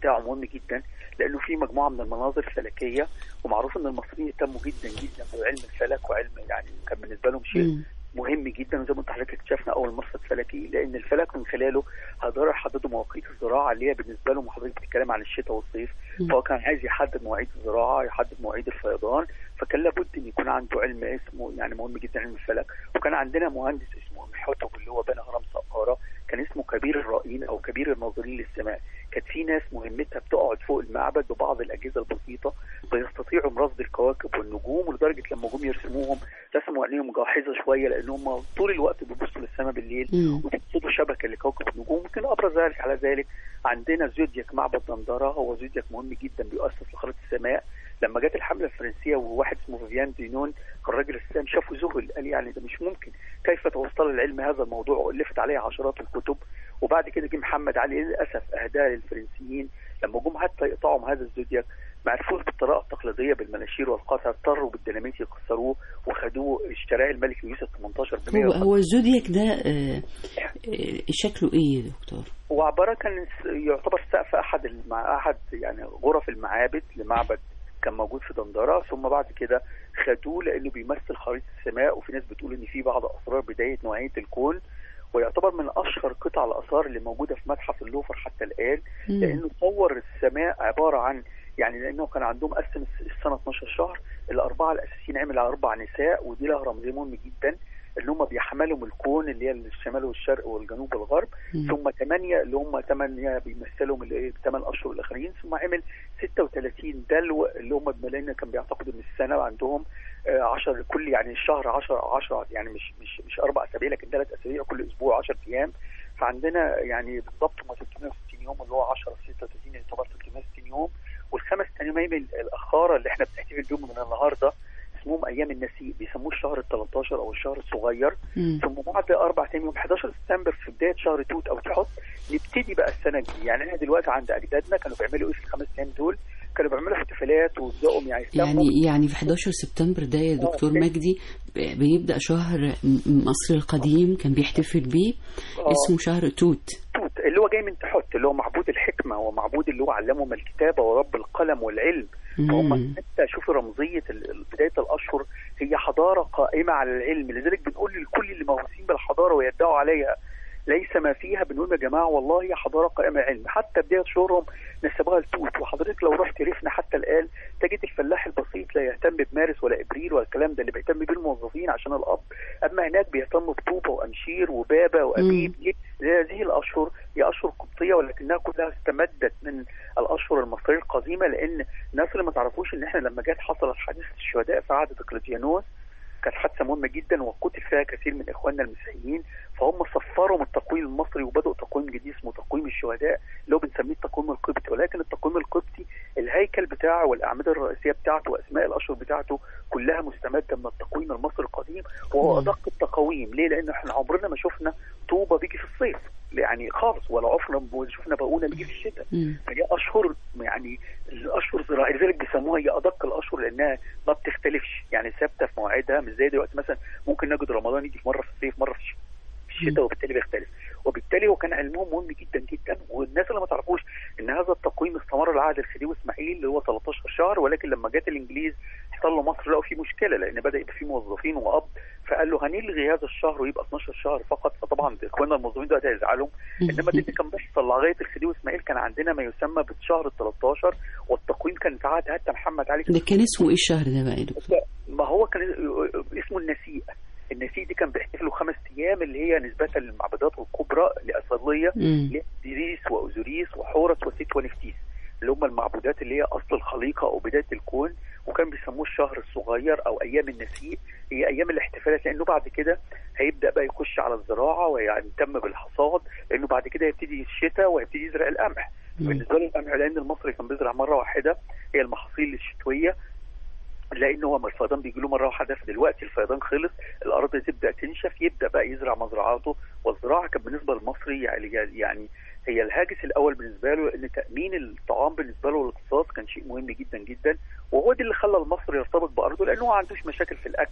بتاعه مهم جدا لانه في مجموعه من المناظر فلكيه ومعروف ان المصريين اهتموا جدا جدا بعلم الفلك وعلم يعني كان بالنسبه لهم شيء مم. مهم جدا وزي ما انت حضرتك اكتشفنا اول مرصد فلكي لان الفلك من خلاله هيقدروا يحددوا مواقيت الزراعه اللي هي بالنسبه لهم حضرتك بتتكلم عن الشتاء والصيف مم. فهو كان عايز يحدد مواعيد الزراعه يحدد مواعيد الفيضان فكان لابد ان يكون عنده علم اسمه يعني مهم جدا علم الفلك وكان عندنا مهندس اسمه محوتب اللي هو بنى هرم سقاره كان اسمه كبير الرائين او كبير الناظرين للسماء كانت في ناس مهمتها بتقعد فوق المعبد ببعض الاجهزه البسيطه بيستطيعوا رصد الكواكب والنجوم ولدرجه لما جم يرسموهم رسموا عينيهم جاحظه شويه لان هم طول الوقت بيبصوا للسماء بالليل مم. وبيقصدوا شبكه لكوكب النجوم ممكن ابرز ذلك على ذلك عندنا زودياك معبد دندره هو زودياك مهم جدا بيؤسس لخريطه السماء لما جت الحمله الفرنسيه وواحد اسمه فيفيان دينون كان راجل السام شافه ذهل قال يعني ده مش ممكن كيف توصل العلم هذا الموضوع والفت عليه عشرات الكتب وبعد كده جه محمد علي للاسف اهداه للفرنسيين لما جم حتى يقطعوا هذا الزودياك ما عرفوش بالطريقه التقليديه بالمناشير والقطع اضطروا بالديناميت يكسروه وخدوه اشتراه الملك يوسف 18 ب هو هو الزودياك ده آه، آه، شكله ايه يا دكتور؟ وعبارة كان س- يعتبر سقف أحد المع... أحد يعني غرف المعابد لمعبد كان موجود في دندرة ثم بعد كده خدوه لأنه بيمثل خريطة السماء وفي ناس بتقول إن في بعض أسرار بداية نوعية الكون ويعتبر من أشهر قطع الآثار اللي موجودة في متحف اللوفر حتى الآن مم. لأنه صور السماء عبارة عن يعني لأنه كان عندهم قسم الس- السنة 12 شهر الأربعة الأساسيين عمل على أربع نساء ودي لها رمزية مهم جدا اللي هم بيحملوا من الكون اللي هي الشمال والشرق والجنوب والغرب مم. ثم ثمانية اللي هم ثمانية بيمثلوا من الثمان أشهر الآخرين ثم عمل 36 دلو اللي هم لأن كان بيعتقدوا إن السنة عندهم 10 كل يعني الشهر 10 10 يعني مش مش مش أربع أسابيع لكن ثلاث أسابيع كل أسبوع 10 أيام فعندنا يعني بالضبط هم 360 يوم اللي هو 10 في 36 يعتبر 360 يوم والخمس أيام الأخارة اللي احنا بنحتفل بيهم من النهارده اسمهم ايام النسيء بيسموه الشهر ال 13 او الشهر الصغير مم. ثم بعد اربع ايام يوم 11 سبتمبر في بدايه شهر توت او تحط نبتدي بقى السنه الجديده يعني احنا دلوقتي عند اجدادنا كانوا بيعملوا ايه في الخمس ايام دول؟ كانوا بيعملوا احتفالات ويبداوا يعني يسموا يعني يعني في 11 سبتمبر ده يا دكتور آه. مجدي ب- بيبدأ شهر م- مصر القديم كان بيحتفل بيه آه. اسمه شهر توت توت اللي هو جاي من تحت اللي هو معبود الحكمه ومعبود اللي هو علمهم الكتابه ورب القلم والعلم فهم مم. حتى شوفوا رمزيه ال- ال- بدايه الاشهر هي حضاره قائمه على العلم لذلك بنقول لكل اللي موهوسين بالحضاره ويدعوا عليها ليس ما فيها بنقول يا جماعه والله هي حضاره قائمه على العلم حتى بدايه شهورهم نسبوها لتوت وحضرتك لو رحت ريفنا حتى الان تجد الفلاح البسيط لا يهتم بمارس ولا ابريل ولا الكلام ده اللي بيهتم بيه الموظفين عشان الاب اما هناك بيهتموا بطوبه وامشير وبابا وابيب ليه؟ لأن هذه الاشهر هي اشهر قبطيه ولكنها كلها استمدت من الاشهر المصريه القديمه لان الناس اللي ما تعرفوش ان احنا لما جت حصلت حادثه الشهداء في عهد دقلديانوس كانت حادثه مهمه جدا وقتل فيها كثير من اخواننا المسيحيين فهم صفروا من التقويم المصري وبداوا تقويم جديد اسمه تقويم الشهداء اللي هو بنسميه التقويم القبطي ولكن التقويم القبطي الهيكل بتاعه والاعمده الرئيسيه بتاعته واسماء الاشهر بتاعته كلها مستمده من التقويم المصري القديم وهو مم. ادق التقاويم ليه؟ لان احنا عمرنا ما شفنا طوبه بيجي في الصيف يعني خالص ولا عفنا شفنا بقونه بيجي في الشتاء مم. فهي اشهر يعني الاشهر زراعيه لذلك بيسموها هي ادق الاشهر لانها ما بتختلفش يعني ثابته في مواعيدها مش زي دلوقتي مثلا ممكن نجد رمضان يجي في مره في الصيف مره في الش- في الشتاء وبالتالي بيختلف وبالتالي هو كان علمهم مهم جدا جدا والناس اللي ما تعرفوش ان هذا التقويم استمر لعهد الخديوي اسماعيل اللي هو 13 شهر ولكن لما جت الانجليز احتلوا مصر لقوا في مشكله لان بدا يبقى في موظفين واب فقال له هنلغي هذا الشهر ويبقى 12 شهر فقط فطبعا اخواننا الموظفين دلوقتي هيزعلوا انما ده اللي كان بيحصل لغايه الخديوي اسماعيل كان عندنا ما يسمى بالشهر ال 13 والتقويم كان في عهد حتى محمد علي ده كان اسمه ايه الشهر ده بقى يا دكتور؟ ما هو كان اسمه النسيء النسيء دي كان بيحتفلوا خمس ايام اللي هي نسبه للمعبدات الكبرى لاصليه مم. لإزيريس واوزوريس وحورس وست ونفتيس اللي هم المعبودات اللي هي اصل الخليقه او بدايه الكون وكان بيسموه الشهر الصغير او ايام النسيء هي ايام الاحتفالات لانه بعد كده هيبدا بقى يخش على الزراعه ويهتم بالحصاد لانه بعد كده يبتدي الشتاء ويبتدي يزرع القمح مم. بالنسبه له القمح لان المصري كان بيزرع مره واحده هي المحاصيل الشتويه لان هو ما الفيضان بيجي له مره واحده فدلوقتي الفيضان خلص الارض تبدا تنشف يبدا بقى يزرع مزرعاته والزراعه كانت بالنسبه للمصري يعني يعني هي الهاجس الاول بالنسبه له ان تامين الطعام بالنسبه له والاقتصاد كان شيء مهم جدا جدا وهو ده اللي خلى المصري يرتبط بارضه لانه ما عندوش مشاكل في الاكل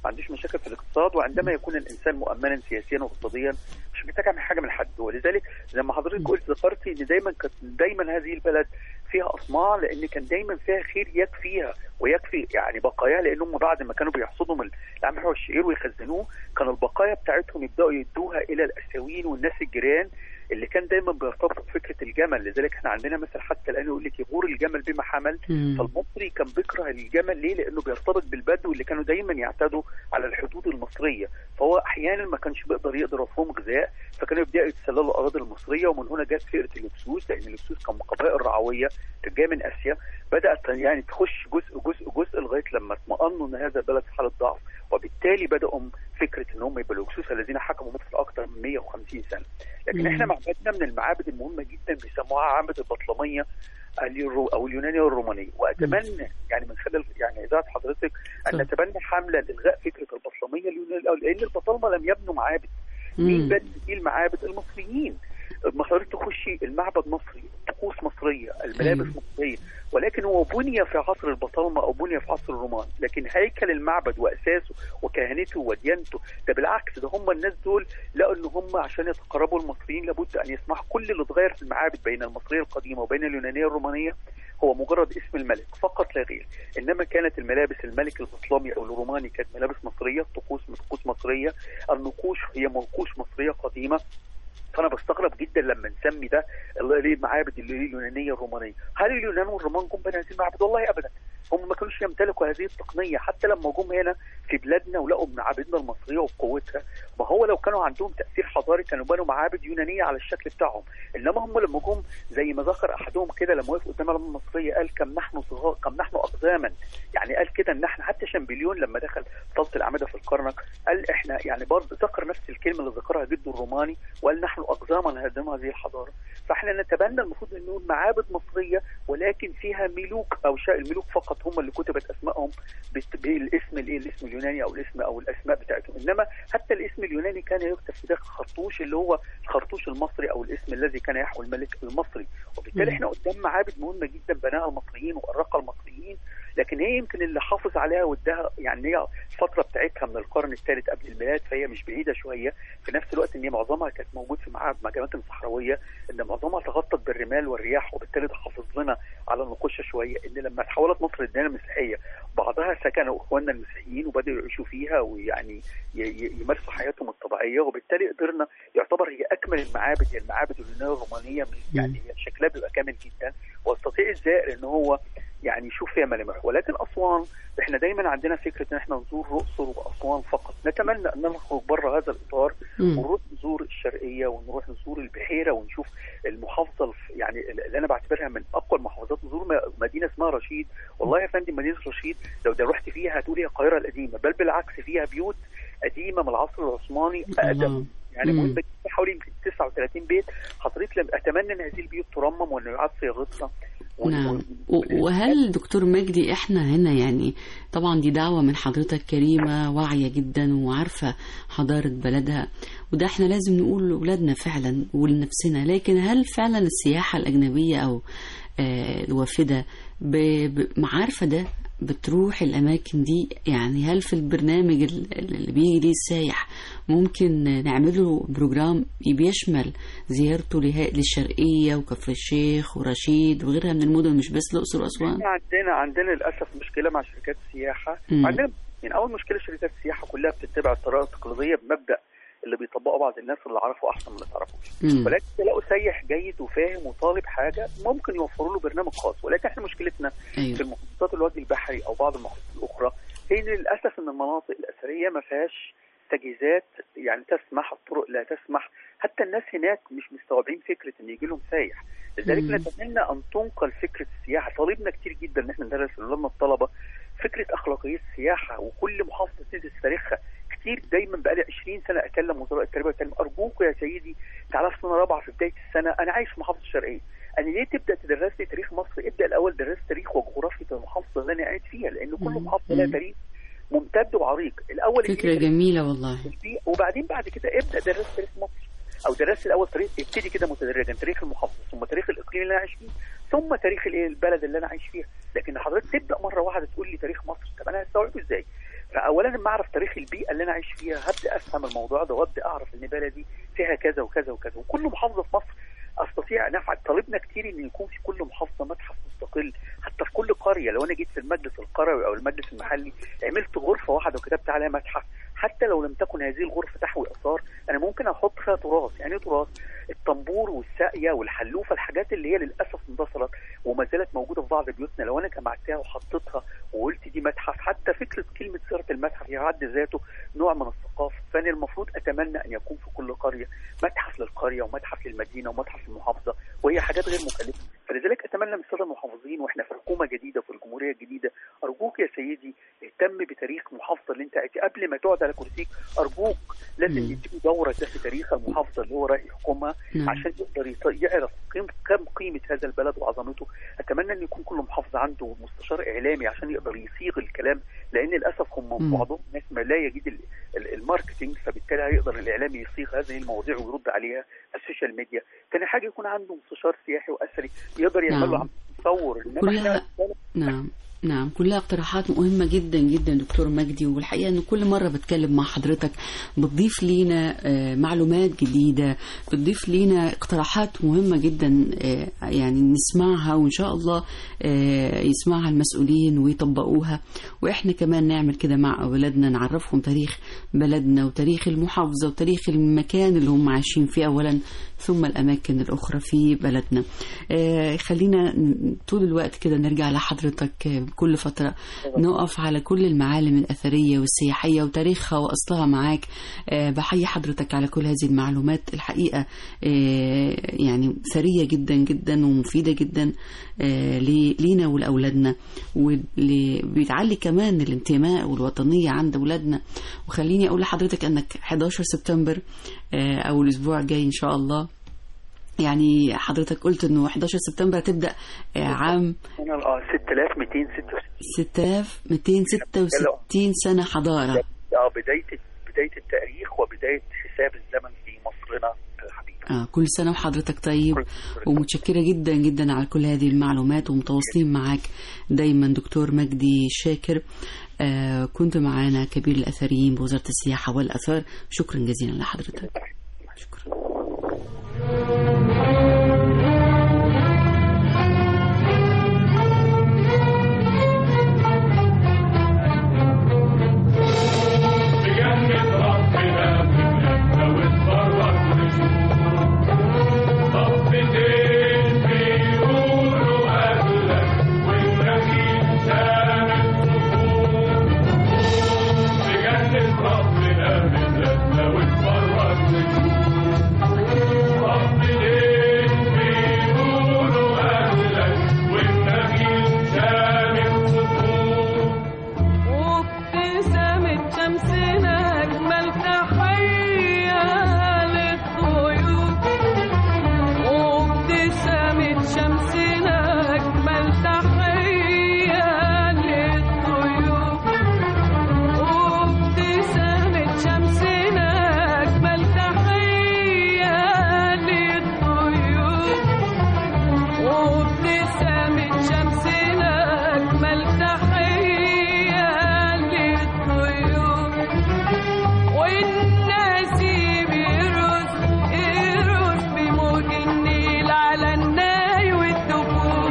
ما عندوش مشاكل في الاقتصاد وعندما يكون الانسان مؤمنا سياسيا واقتصاديا مش محتاج يعمل حاجه من حد ولذلك زي ما حضرتك قلت ذكرتي ان دايما كانت دايما هذه البلد فيها اصناع لان كان دايما فيها خير يكفيها ويكفي يعني بقاياها لان هم بعد ما كانوا بيحصدوا من القمح والشعير ويخزنوه كان البقايا بتاعتهم يبداوا يدوها الى الاسيويين والناس الجيران اللي كان دايما بيرتبط بفكره الجمل لذلك احنا عندنا مثل حتى الان يقول لك يغور الجمل بما حمل مم. فالمصري كان بيكره الجمل ليه؟ لانه بيرتبط بالبدو اللي كانوا دايما يعتدوا على الحدود المصريه فهو احيانا ما كانش بيقدر يقدر يوفرهم غذاء فكانوا يبداوا يتسللوا الاراضي المصريه ومن هنا جت فئه الهكسوس لان الهكسوس كان قبائل رعويه كانت جايه من اسيا بدات يعني تخش جزء جزء جزء لغايه لما اطمأنوا ان هذا البلد في حاله ضعف وبالتالي بداوا فكره ان هم يبقوا الهكسوس الذين حكموا مصر اكثر من 150 سنه لكن مم. احنا معبدنا من المعابد المهمه جدا بيسموها معبد البطلميه اليورو او اليونانيه والرومانيه واتمنى يعني من خلال يعني اذاعه حضرتك ان نتبنى حمله لالغاء فكره البطلميه اليونانيه لان البطالمه لم يبنوا معابد مين مم. بنى دي المعابد المصريين ما حضرتك تخشي المعبد مصري طقوس مصريه الملابس مم. مصريه ولكن هو بني في عصر البطالمه او بني في عصر الرومان لكن هيكل المعبد واساسه وكهنته وديانته ده بالعكس ده هم الناس دول لقوا ان هم عشان يتقربوا المصريين لابد ان يسمحوا كل اللي اتغير في المعابد بين المصريه القديمه وبين اليونانيه الرومانيه هو مجرد اسم الملك فقط لا غير انما كانت الملابس الملك البطلمي او الروماني كانت ملابس مصريه طقوس طقوس مصريه النقوش هي نقوش مصريه قديمه فانا بستغرب جدا لما نسمي ده اللي هي المعابد اللي هي اليونانيه الرومانيه هل اليونان والرومان جم بنوا هذه المعابد والله ابدا هم ما كانوش يمتلكوا هذه التقنيه حتى لما جم هنا في بلادنا ولقوا معابدنا المصريه وبقوتها ما هو لو كانوا عندهم تاثير حضاري كانوا بنوا معابد يونانيه على الشكل بتاعهم انما هم لما جم زي ما ذكر احدهم كده لما وقف قدام العلماء المصريه قال كم نحن صغار كم نحن اقداما يعني قال كده ان احنا حتى شامبليون لما دخل طلت الاعمده في الكرنك قال احنا يعني برضه ذكر نفس الكلمه اللي ذكرها جده الروماني وقال نحن اقداما هدموا هذه الحضاره فاحنا نتبنى المفروض ان نقول معابد مصريه ولكن فيها ملوك او شاء الملوك فقط هم اللي كتبت اسمائهم بت- بالاسم الايه الاسم اليوناني او الاسم او الاسماء بتاعتهم انما حتى الاسم اليوناني كان يكتب في داخل خرطوش اللي هو الخرطوش المصري او الاسم الذي كان يحوي الملك المصري وبالتالي مم. احنا قدام معابد مهمه جدا بناها المصريين وارقها المصريين لكن هي يمكن اللي حافظ عليها واداها يعني هي الفتره بتاعتها من القرن الثالث قبل الميلاد فهي مش بعيده شويه في نفس الوقت ان هي معظمها كانت موجود في معابد اماكن صحراويه ان معظمها تغطت بالرمال والرياح وبالتالي ده حافظ لنا على النقوشه شويه ان لما تحولت مصر لديانه مسيحيه بعضها سكنوا اخواننا المسيحيين وبداوا يعيشوا فيها ويعني ي- ي- يمارسوا حياتهم الطبيعيه وبالتالي قدرنا يعتبر هي اكمل المعابد هي المعابد اليونانيه الرومانيه من- يعني هي شكلها بيبقى كامل جدا ويستطيع الزائر ان هو يعني يشوف فيها ملامح ولكن اسوان احنا دايما عندنا فكره ان احنا نزور الاقصر واسوان فقط نتمنى ان نخرج بره هذا الاطار مم. ونروح نزور الشرقيه ونروح نزور البحيره ونشوف المحافظه الف- يعني اللي انا بعتبرها من اقوى المحافظات نزور م- مدينه اسمها رشيد والله يا فندم مدينه رشيد لو ده رحت فيها هتقولي هي القاهره القديمه بل بالعكس فيها بيوت قديمه من العصر العثماني اقدم الله. يعني مم. مهم جدا حوالي يمكن 39 بيت حضرتك لم اتمنى ان هذه البيوت ترمم وانه يعاد صياغتها و- نعم و- و- وهل دكتور مجدي احنا هنا يعني طبعا دي دعوة من حضرتك كريمة واعية جدا وعارفة حضارة بلدها وده احنا لازم نقول لأولادنا فعلا ولنفسنا لكن هل فعلا السياحة الأجنبية أو آه، الوافدة ب- ب- عارفة ده بتروح الأماكن دي يعني هل في البرنامج ال- اللي بيجي ليه السايح ممكن نعمله بروجرام بيشمل زيارته له- للشرقية وكفر الشيخ ورشيد وغيرها من المدن مش بس الأقصر وأسوان احنا عندنا عندنا للاسف مشكله مع شركات السياحه مم. عندنا يعني اول مشكله شركات السياحه كلها بتتبع الطريقه التقليديه بمبدا اللي بيطبقه بعض الناس اللي اعرفه احسن من اللي تعرفوش مم. ولكن تلاقوا سايح جيد وفاهم وطالب حاجه ممكن يوفروا له برنامج خاص ولكن احنا مشكلتنا أيوة. في المحافظات الوجه البحري او بعض المحافظات الاخرى هي إن للاسف ان المناطق الاثريه ما فيهاش تجهيزات يعني تسمح الطرق لا تسمح حتى الناس هناك مش مستوعبين فكره ان يجي لهم سايح لذلك مم. نتمنى ان تنقل فكره السياحه طالبنا كتير جدا ان احنا ندرس لاولادنا الطلبه فكره اخلاقيات السياحه وكل محافظه تدرس تاريخها كتير دايما بقالي 20 سنه اكلم وزراء التربيه والتعليم ارجوكوا يا سيدي تعالى في سنه رابعه في بدايه السنه انا عايش في محافظه الشرقيه انا ليه تبدا تدرس لي تاريخ مصر ابدا الاول درس تاريخ وجغرافيا المحافظه اللي انا قاعد فيها لان كل مم. محافظه لها مم. تاريخ ممتد وعريق الاول فكرة ابتدي جميلة والله فيه وبعدين بعد كده ابدا درس تاريخ مصر او درس الاول تاريخ ابتدي كده متدرجا تاريخ المحافظه ثم تاريخ الاقليم اللي انا عايش فيه ثم تاريخ الايه البلد اللي انا عايش فيها لكن حضرتك تبدا مره واحده تقول لي تاريخ مصر طب انا هستوعبه ازاي فاولا لما اعرف تاريخ البيئه اللي انا عايش فيها هبدا افهم الموضوع ده وابدا اعرف ان بلدي فيها كذا وكذا وكذا وكل محافظه في مصر استطيع ان افعل طالبنا كتير ان يكون في كل محافظه متحف مستقل حتى في كل قريه لو انا جيت في المجلس القروي او المجلس المحلي عملت غرفه واحده وكتبت عليها متحف حتى لو لم تكن هذه الغرفه تحوي اثار انا ممكن احط فيها تراث يعني ايه تراث الطنبور والساقيه والحلوفه الحاجات اللي هي للاسف اندثرت وما زالت موجوده في بعض بيوتنا لو انا جمعتها وحطيتها وقلت دي متحف حتى فكره كلمه صيغه المتحف في حد ذاته نوع من الثقافه فانا المفروض اتمنى ان يكون في كل قريه متحف للقريه ومتحف للمدينه ومتحف للمحافظه وهي حاجات غير مكلفه فلذلك اتمنى من الساده المحافظين واحنا في حكومه جديده في الجمهوريه الجديده ارجوك يا سيدي اهتم بتاريخ محافظه اللي انت قاعد فيها. قبل ما تقعد على كرسيك ارجوك لازم مم. يديله دوره ده في تاريخ المحافظه اللي هو رايح يحكمها نعم. عشان يقدر يط- يعرف قيم كم قيمه هذا البلد وعظمته اتمنى ان يكون كل محافظ عنده مستشار اعلامي عشان يقدر يصيغ الكلام لان للاسف هم مم. بعضهم ناس ما لا يجيد ال- ال- الماركتينج فبالتالي هيقدر الاعلامي يصيغ هذه المواضيع ويرد عليها السوشيال ميديا تاني حاجه يكون عنده مستشار سياحي واثري يقدر يعمل له نعم. عمل تصور انما كلها احنا نعم نعم كلها اقتراحات مهمة جدا جدا دكتور مجدي والحقيقة أن كل مرة بتكلم مع حضرتك بتضيف لينا آه، معلومات جديدة بتضيف لينا اقتراحات مهمة جدا آه، يعني نسمعها وإن شاء الله آه، يسمعها المسؤولين ويطبقوها وإحنا كمان نعمل كده مع أولادنا نعرفهم تاريخ بلدنا وتاريخ المحافظة وتاريخ المكان اللي هم عايشين فيه أولا ثم الأماكن الأخرى في بلدنا آه، خلينا ن- طول الوقت كده نرجع لحضرتك آه، كل فترة نقف على كل المعالم الأثرية والسياحية وتاريخها وأصلها معاك آه، بحيي حضرتك على كل هذه المعلومات الحقيقة آه، يعني ثرية جدا جدا ومفيدة جدا آه، لي- لينا ولأولادنا وبيتعلي كمان الانتماء والوطنية عند أولادنا وخليني أقول لحضرتك أنك 11 سبتمبر آه، أو الأسبوع الجاي إن شاء الله يعني حضرتك قلت انه 11 سبتمبر هتبدا آه، عام انا اه 6266 6266 سنه حضاره اه بدايه بدايه التاريخ وبدايه حساب الزمن في مصرنا الحبيبه آه كل سنه وحضرتك طيب ومتشكره جدا جدا على كل هذه المعلومات ومتواصلين معاك دايما دكتور مجدي شاكر آه كنت معانا كبير الاثريين بوزاره السياحه والاثار شكرا جزيلا لحضرتك بجنة ربنا بجنة واتفرج ونشوف طفتين بيقولوا أهلك والنخيل سامت صفوف بجنة ربنا بجنة واتفرج ونشوف طفتين بيقولوا أهلك والنخيل سامت صفوف وابتسامة شمسنا أجمل تحية للطيور وابتسامة شمسنا أجمل تحية للطيور وابتسامة شمسنا أجمل تحية للطيور وابتسامة شمسنا أجمل تحية للطيور والنسيم يرقص يرقص بموج النيل على الناي والدفوف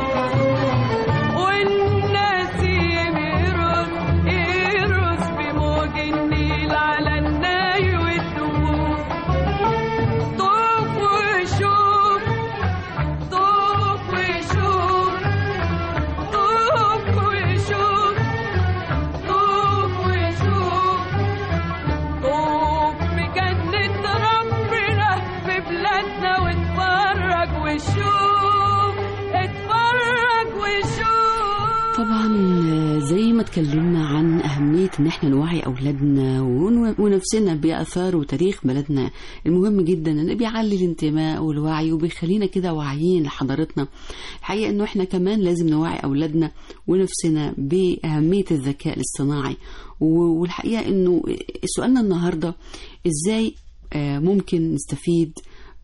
والنسيم يرقص يرقص بموج النيل على الناي والدفوف طوف وشوف طوف وشوف طوف وشوف طوف وشوف طوف بجنة ربنا في بلادنا واتفرج وشوف اتفرج وشوف طبعا آه، زي ما اتكلمنا عن أهمية إن احنا نوعي أولادنا ون- ونفسنا بآثار وتاريخ بلدنا المهم جدا إن بيعلي الانتماء والوعي وبيخلينا كده واعيين لحضارتنا الحقيقة إنه احنا كمان لازم نوعي أولادنا ونفسنا بأهمية الذكاء الاصطناعي و- والحقيقة إنه سؤالنا النهاردة إزاي آه، ممكن نستفيد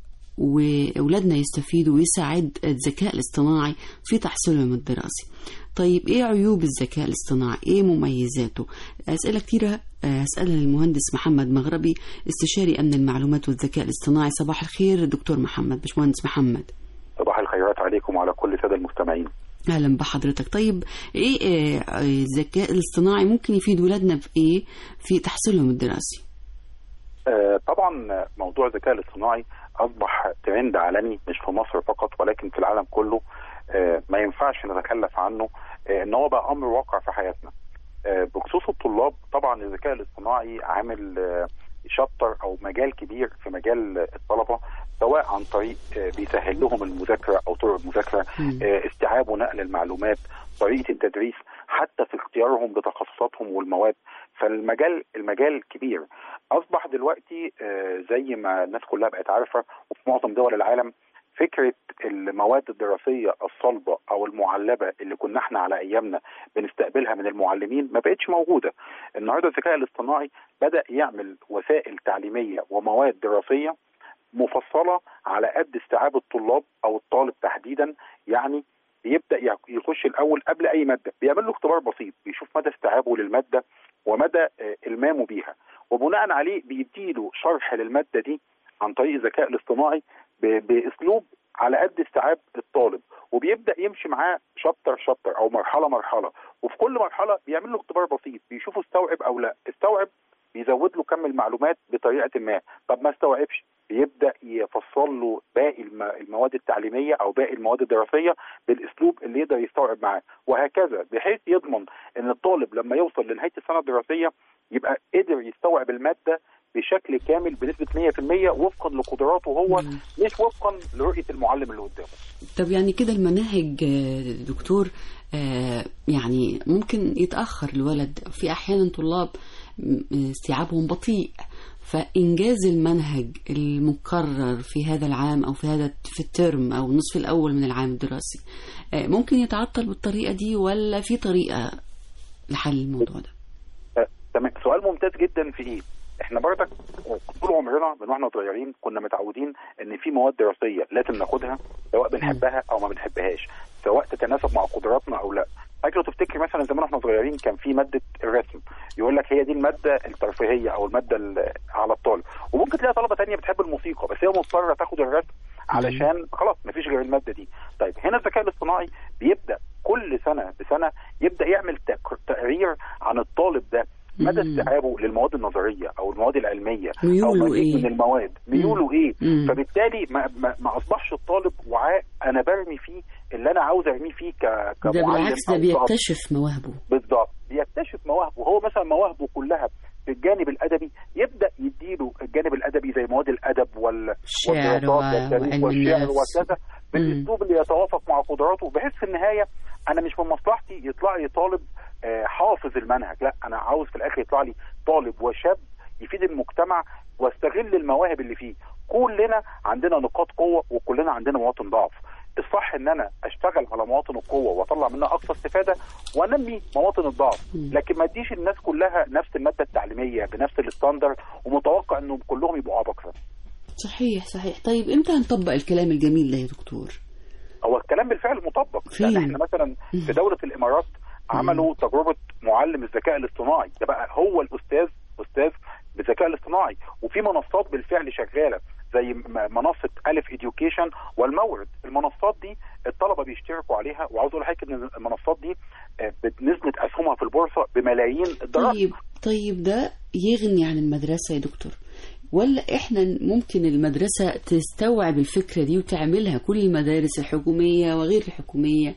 واولادنا يستفيدوا ويساعد الذكاء الاصطناعي في تحصيلهم الدراسي طيب ايه عيوب الذكاء الاصطناعي ايه مميزاته اسئله كتيره آه، هسالها للمهندس محمد مغربي استشاري امن المعلومات والذكاء الاصطناعي صباح الخير دكتور محمد باشمهندس محمد صباح الخيرات عليكم وعلى كل ساده المستمعين اهلا بحضرتك طيب ايه آه، آه، الذكاء الاصطناعي ممكن يفيد ولادنا في ايه في تحصيلهم الدراسي آه، طبعا موضوع الذكاء الاصطناعي اصبح ترند عالمي مش في مصر فقط ولكن في العالم كله آه، ما ينفعش نتخلف عنه آه، ان هو بقى امر واقع في حياتنا آه، بخصوص الطلاب طبعا الذكاء الاصطناعي عامل آه، شابتر او مجال كبير في مجال الطلبه سواء عن طريق آه، بيسهل لهم المذاكره او طرق المذاكره آه، استيعاب ونقل المعلومات طريقه التدريس حتى في اختيارهم لتخصصاتهم والمواد فالمجال المجال كبير اصبح دلوقتي آه، زي ما الناس كلها بقت عارفه وفي معظم دول العالم فكره المواد الدراسيه الصلبه او المعلبه اللي كنا احنا على ايامنا بنستقبلها من المعلمين ما بقتش موجوده. النهارده الذكاء الاصطناعي بدا يعمل وسائل تعليميه ومواد دراسيه مفصله على قد استيعاب الطلاب او الطالب تحديدا يعني بيبدا يع- يخش الاول قبل اي ماده بيعمل له اختبار بسيط بيشوف مدى استيعابه للماده ومدى آه، المامه بيها وبناء عليه بيديله شرح للماده دي عن طريق الذكاء الاصطناعي ب- باسلوب على قد استيعاب الطالب وبيبدا يمشي معاه شابتر شابتر او مرحله مرحله وفي كل مرحله بيعمل له اختبار بسيط بيشوفه استوعب او لا استوعب بيزود له كم المعلومات بطريقه ما طب ما استوعبش بيبدا يفصل له باقي الم- المواد التعليميه او باقي المواد الدراسيه بالاسلوب اللي يقدر يستوعب معاه وهكذا بحيث يضمن ان الطالب لما يوصل لنهايه السنه الدراسيه يبقى قدر يستوعب الماده بشكل كامل بنسبه 100% وفقا لقدراته هو مش وفقا لرؤيه المعلم اللي قدامه طب يعني كده المناهج آه، دكتور آه، يعني ممكن يتأخر الولد في أحيانا طلاب م- استيعابهم بطيء فإنجاز المنهج المقرر في هذا العام أو في هذا في الترم أو النصف الأول من العام الدراسي آه، ممكن يتعطل بالطريقة دي ولا في طريقة لحل الموضوع ده؟ آه، تمام سؤال ممتاز جدا في ايه؟ احنا برضك طول عمرنا من واحنا صغيرين كنا متعودين ان في مواد دراسيه لازم ناخدها سواء بنحبها او ما بنحبهاش سواء تتناسب مع قدراتنا او لا حضرتك لو تفتكر مثلا زمان واحنا صغيرين كان في ماده الرسم يقول لك هي دي الماده الترفيهيه او الماده ال- على الطالب وممكن تلاقي طلبه تانية بتحب الموسيقى بس هي مضطره تاخد الرسم علشان خلاص مفيش غير الماده دي طيب هنا الذكاء الاصطناعي بيبدا كل سنه بسنه يبدا يعمل تق- تقرير عن الطالب ده مدى استيعابه للمواد النظريه او المواد العلميه او ميوله مزيد إيه؟ من المواد ميوله ايه مم. فبالتالي ما, ما, ما اصبحش الطالب وعاء انا برمي فيه اللي انا عاوز ارميه فيه ك ده كمعلم بالعكس ده أو كأب. بيكتشف مواهبه بالظبط بيكتشف مواهبه هو مثلا مواهبه كلها في الجانب الادبي يبدا يديله الجانب الادبي زي مواد الادب وال الشعر والدراسات و- والتاريخ وعلم والشعر النفس. وكذا بالاسلوب اللي يتوافق مع قدراته بحيث في النهايه انا مش من مصلحتي يطلع لي طالب آه، حافظ المنهج لا انا عاوز في الاخر يطلع لي طالب وشاب يفيد المجتمع واستغل المواهب اللي فيه كلنا عندنا نقاط قوه وكلنا عندنا مواطن ضعف الصح ان انا اشتغل على مواطن القوه واطلع منها اقصى استفاده وانمي مواطن الضعف لكن ما اديش الناس كلها نفس الماده التعليميه بنفس الستاندر ومتوقع انهم كلهم يبقوا عباقره صحيح صحيح طيب امتى هنطبق الكلام الجميل ده يا دكتور؟ هو الكلام بالفعل مطبق فين؟ لان احنا مثلا في دوله الامارات عملوا تجربه معلم الذكاء الاصطناعي ده بقى هو الاستاذ استاذ بالذكاء الاصطناعي وفي منصات بالفعل شغاله زي م- منصه الف اديوكيشن والمورد المنصات دي الطلبه بيشتركوا عليها وعاوز اقول لحضرتك ان المنصات دي آه، بت- نزلت اسهمها في البورصه بملايين الدولارات طيب طيب ده يغني عن المدرسة يا دكتور ولا احنا ممكن المدرسة تستوعب الفكرة دي وتعملها كل المدارس الحكومية وغير الحكومية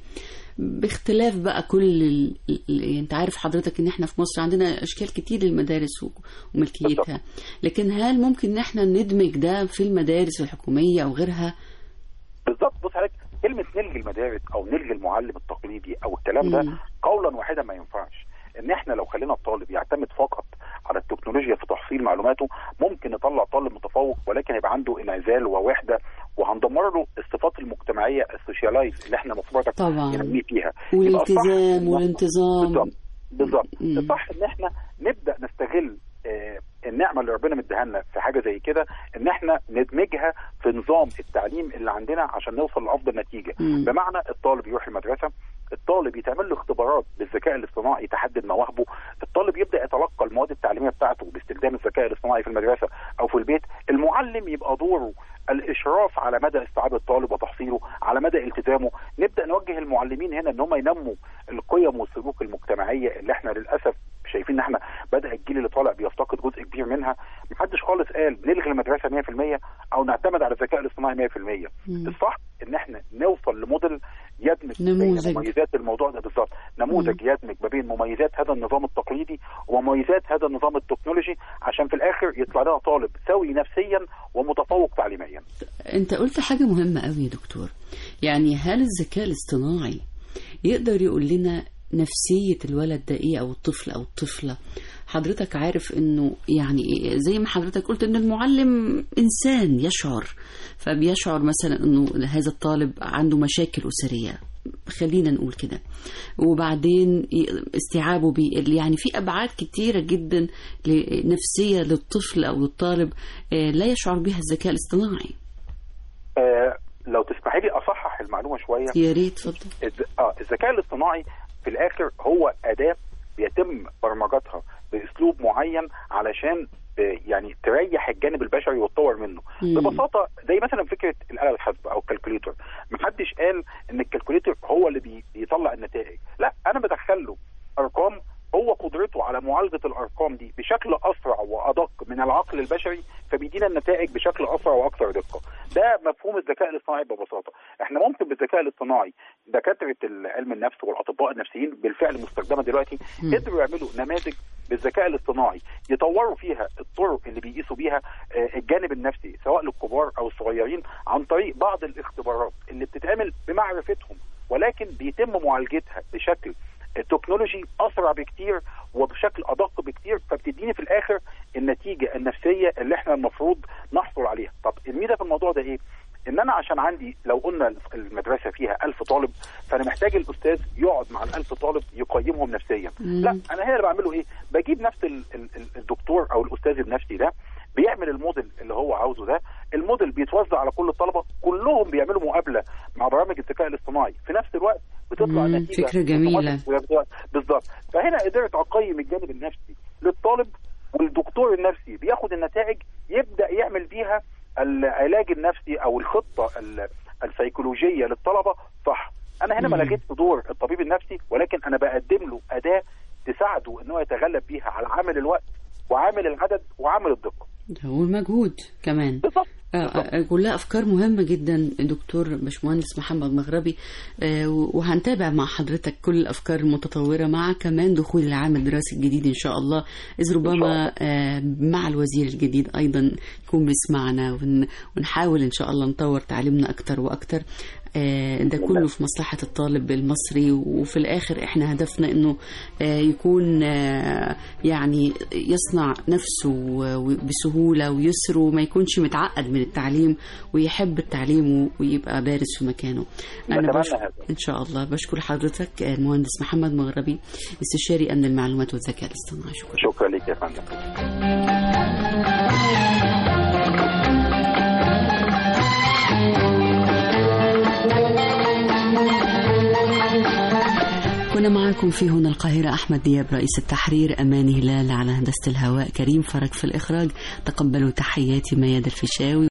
باختلاف بقى كل ال... ال- انت عارف حضرتك ان احنا في مصر عندنا اشكال كتير للمدارس و- وملكيتها لكن هل ممكن ان احنا ندمج ده في المدارس الحكومية او غيرها بالظبط بص حضرتك كلمه نلغي المدارس او نلغي المعلم التقليدي او الكلام ده مم. قولا واحدا ما ينفعش ان احنا لو خلينا الطالب يعتمد فقط على التكنولوجيا في تحصيل معلوماته ممكن نطلع طالب متفوق ولكن يبقى عنده انعزال ووحده وهندمر له الصفات المجتمعيه السوشيالايز اللي احنا المفروض طبعا. ننميه فيها يبقى الصح والالتزام إن- والانتظام بالظبط بالظبط الصح ان احنا نبدا نستغل آه، النعمه اللي ربنا مديها لنا في حاجه زي كده ان احنا ندمجها في نظام التعليم اللي عندنا عشان نوصل لافضل نتيجه مم. بمعنى الطالب يروح المدرسه الطالب يتعمل له اختبارات بالذكاء الاصطناعي تحدد مواهبه الطالب يبدا يتلقى المواد التعليميه بتاعته باستخدام الذكاء الاصطناعي في المدرسه او في البيت المعلم يبقى دوره الاشراف على مدى استيعاب الطالب وتحصيله على مدى التزامه نبدا نوجه المعلمين هنا ان هم ينموا القيم والسلوك المجتمعيه اللي احنا للاسف شايفين ان احنا بدا الجيل اللي طالع بيفتقد جزء كبير منها محدش خالص قال نلغي المدرسه 100% او نعتمد على الذكاء الاصطناعي 100% مم. الصح ان احنا نوصل لموديل يدمج بين نموذج. مميزات الموضوع ده بالظبط نموذج يدمج ما بين مميزات هذا النظام التقليدي ومميزات هذا النظام التكنولوجي عشان في الاخر يطلع لنا طالب سوي نفسيا ومتفوق تعليميا انت قلت حاجة مهمة قوي يا دكتور يعني هل الذكاء الاصطناعي يقدر يقول لنا نفسية الولد ده ايه او الطفل او الطفلة حضرتك عارف انه يعني إيه، زي ما حضرتك قلت ان المعلم انسان يشعر فبيشعر مثلا انه هذا الطالب عنده مشاكل اسرية خلينا نقول كده وبعدين ي- استيعابه بيقل يعني في ابعاد كتيره جدا نفسيه للطفل او للطالب آه، لا يشعر بها الذكاء الاصطناعي آه لو تسمحي لي اصحح المعلومه شويه يا ريت اتفضل الذ- اه الذكاء الاصطناعي في الاخر هو اداه بيتم برمجتها باسلوب معين علشان آه، يعني تريح الجانب البشري وتطور منه مم. ببساطه زي مثلا فكره الاله الحاسبه او الكالكوليتور محدش قال ان الكالكوليتور هو اللي بي- بيطلع النتائج لا انا بدخل له ارقام هو قدرته على معالجه الارقام دي بشكل اسرع وادق من العقل البشري فبيدينا النتائج بشكل اسرع واكثر دقه ده مفهوم الذكاء الاصطناعي ببساطه احنا ممكن بالذكاء الاصطناعي دكاتره علم النفس والاطباء النفسيين بالفعل مستخدمه دلوقتي مم. قدروا يعملوا نماذج بالذكاء الاصطناعي يطوروا فيها الطرق اللي بيقيسوا بيها آه، الجانب النفسي سواء للكبار او الصغيرين عن طريق بعض الاختبارات اللي بتتعمل بمعرفتهم ولكن بيتم معالجتها بشكل تكنولوجي اسرع بكتير وبشكل ادق بكتير فبتديني في الاخر النتيجه النفسيه اللي احنا المفروض نحصل عليها طب الميزه في الموضوع ده ايه ان انا عشان عندي لو قلنا المدرسه فيها ألف طالب فانا محتاج الاستاذ يقعد مع الألف طالب يقيمهم نفسيا مم. لا انا هنا اللي بعمله ايه بجيب نفس ال- ال- ال- الدكتور او الاستاذ النفسي ده بيعمل الموديل اللي هو عاوزه ده الموديل بيتوزع على كل الطلبه كلهم بيعملوا مقابله مع برامج الذكاء الاصطناعي في نفس الوقت بتطلع مم، نتيجه فكرة جميلة. أوتوماتيك بالظبط فهنا قدرت اقيم الجانب النفسي للطالب والدكتور النفسي بياخد النتائج يبدا يعمل بيها العلاج النفسي او الخطه ال- السيكولوجيه للطلبه صح انا هنا ما مم. لغيتش دور الطبيب النفسي ولكن انا بقدم له اداه تساعده ان هو يتغلب بيها على عامل الوقت وعامل العدد وعامل الدقه والمجهود كمان آه، آه، كلها افكار مهمه جدا دكتور باشمهندس محمد مغربي آه، وهنتابع مع حضرتك كل الافكار المتطوره مع كمان دخول العام الدراسي الجديد ان شاء الله اذ ربما آه، مع الوزير الجديد ايضا يكون بيسمعنا ون- ونحاول ان شاء الله نطور تعليمنا اكتر واكتر آه، ده كله في مصلحة الطالب المصري وفي الآخر إحنا هدفنا إنه آه، يكون آه، يعني يصنع نفسه و- بسهولة ويسر وما يكونش متعقد من التعليم ويحب التعليم ويبقى بارز في مكانه أنا نتمنى بشكر هذا. إن شاء الله بشكر حضرتك آه، المهندس محمد مغربي استشاري أمن المعلومات والذكاء الاصطناعي شكرا شكرا لك يا فندم كنا معكم في هنا القاهرة أحمد دياب رئيس التحرير أمان هلال على هندسة الهواء كريم فرج في الإخراج تقبلوا تحياتي مياد الفيشاوي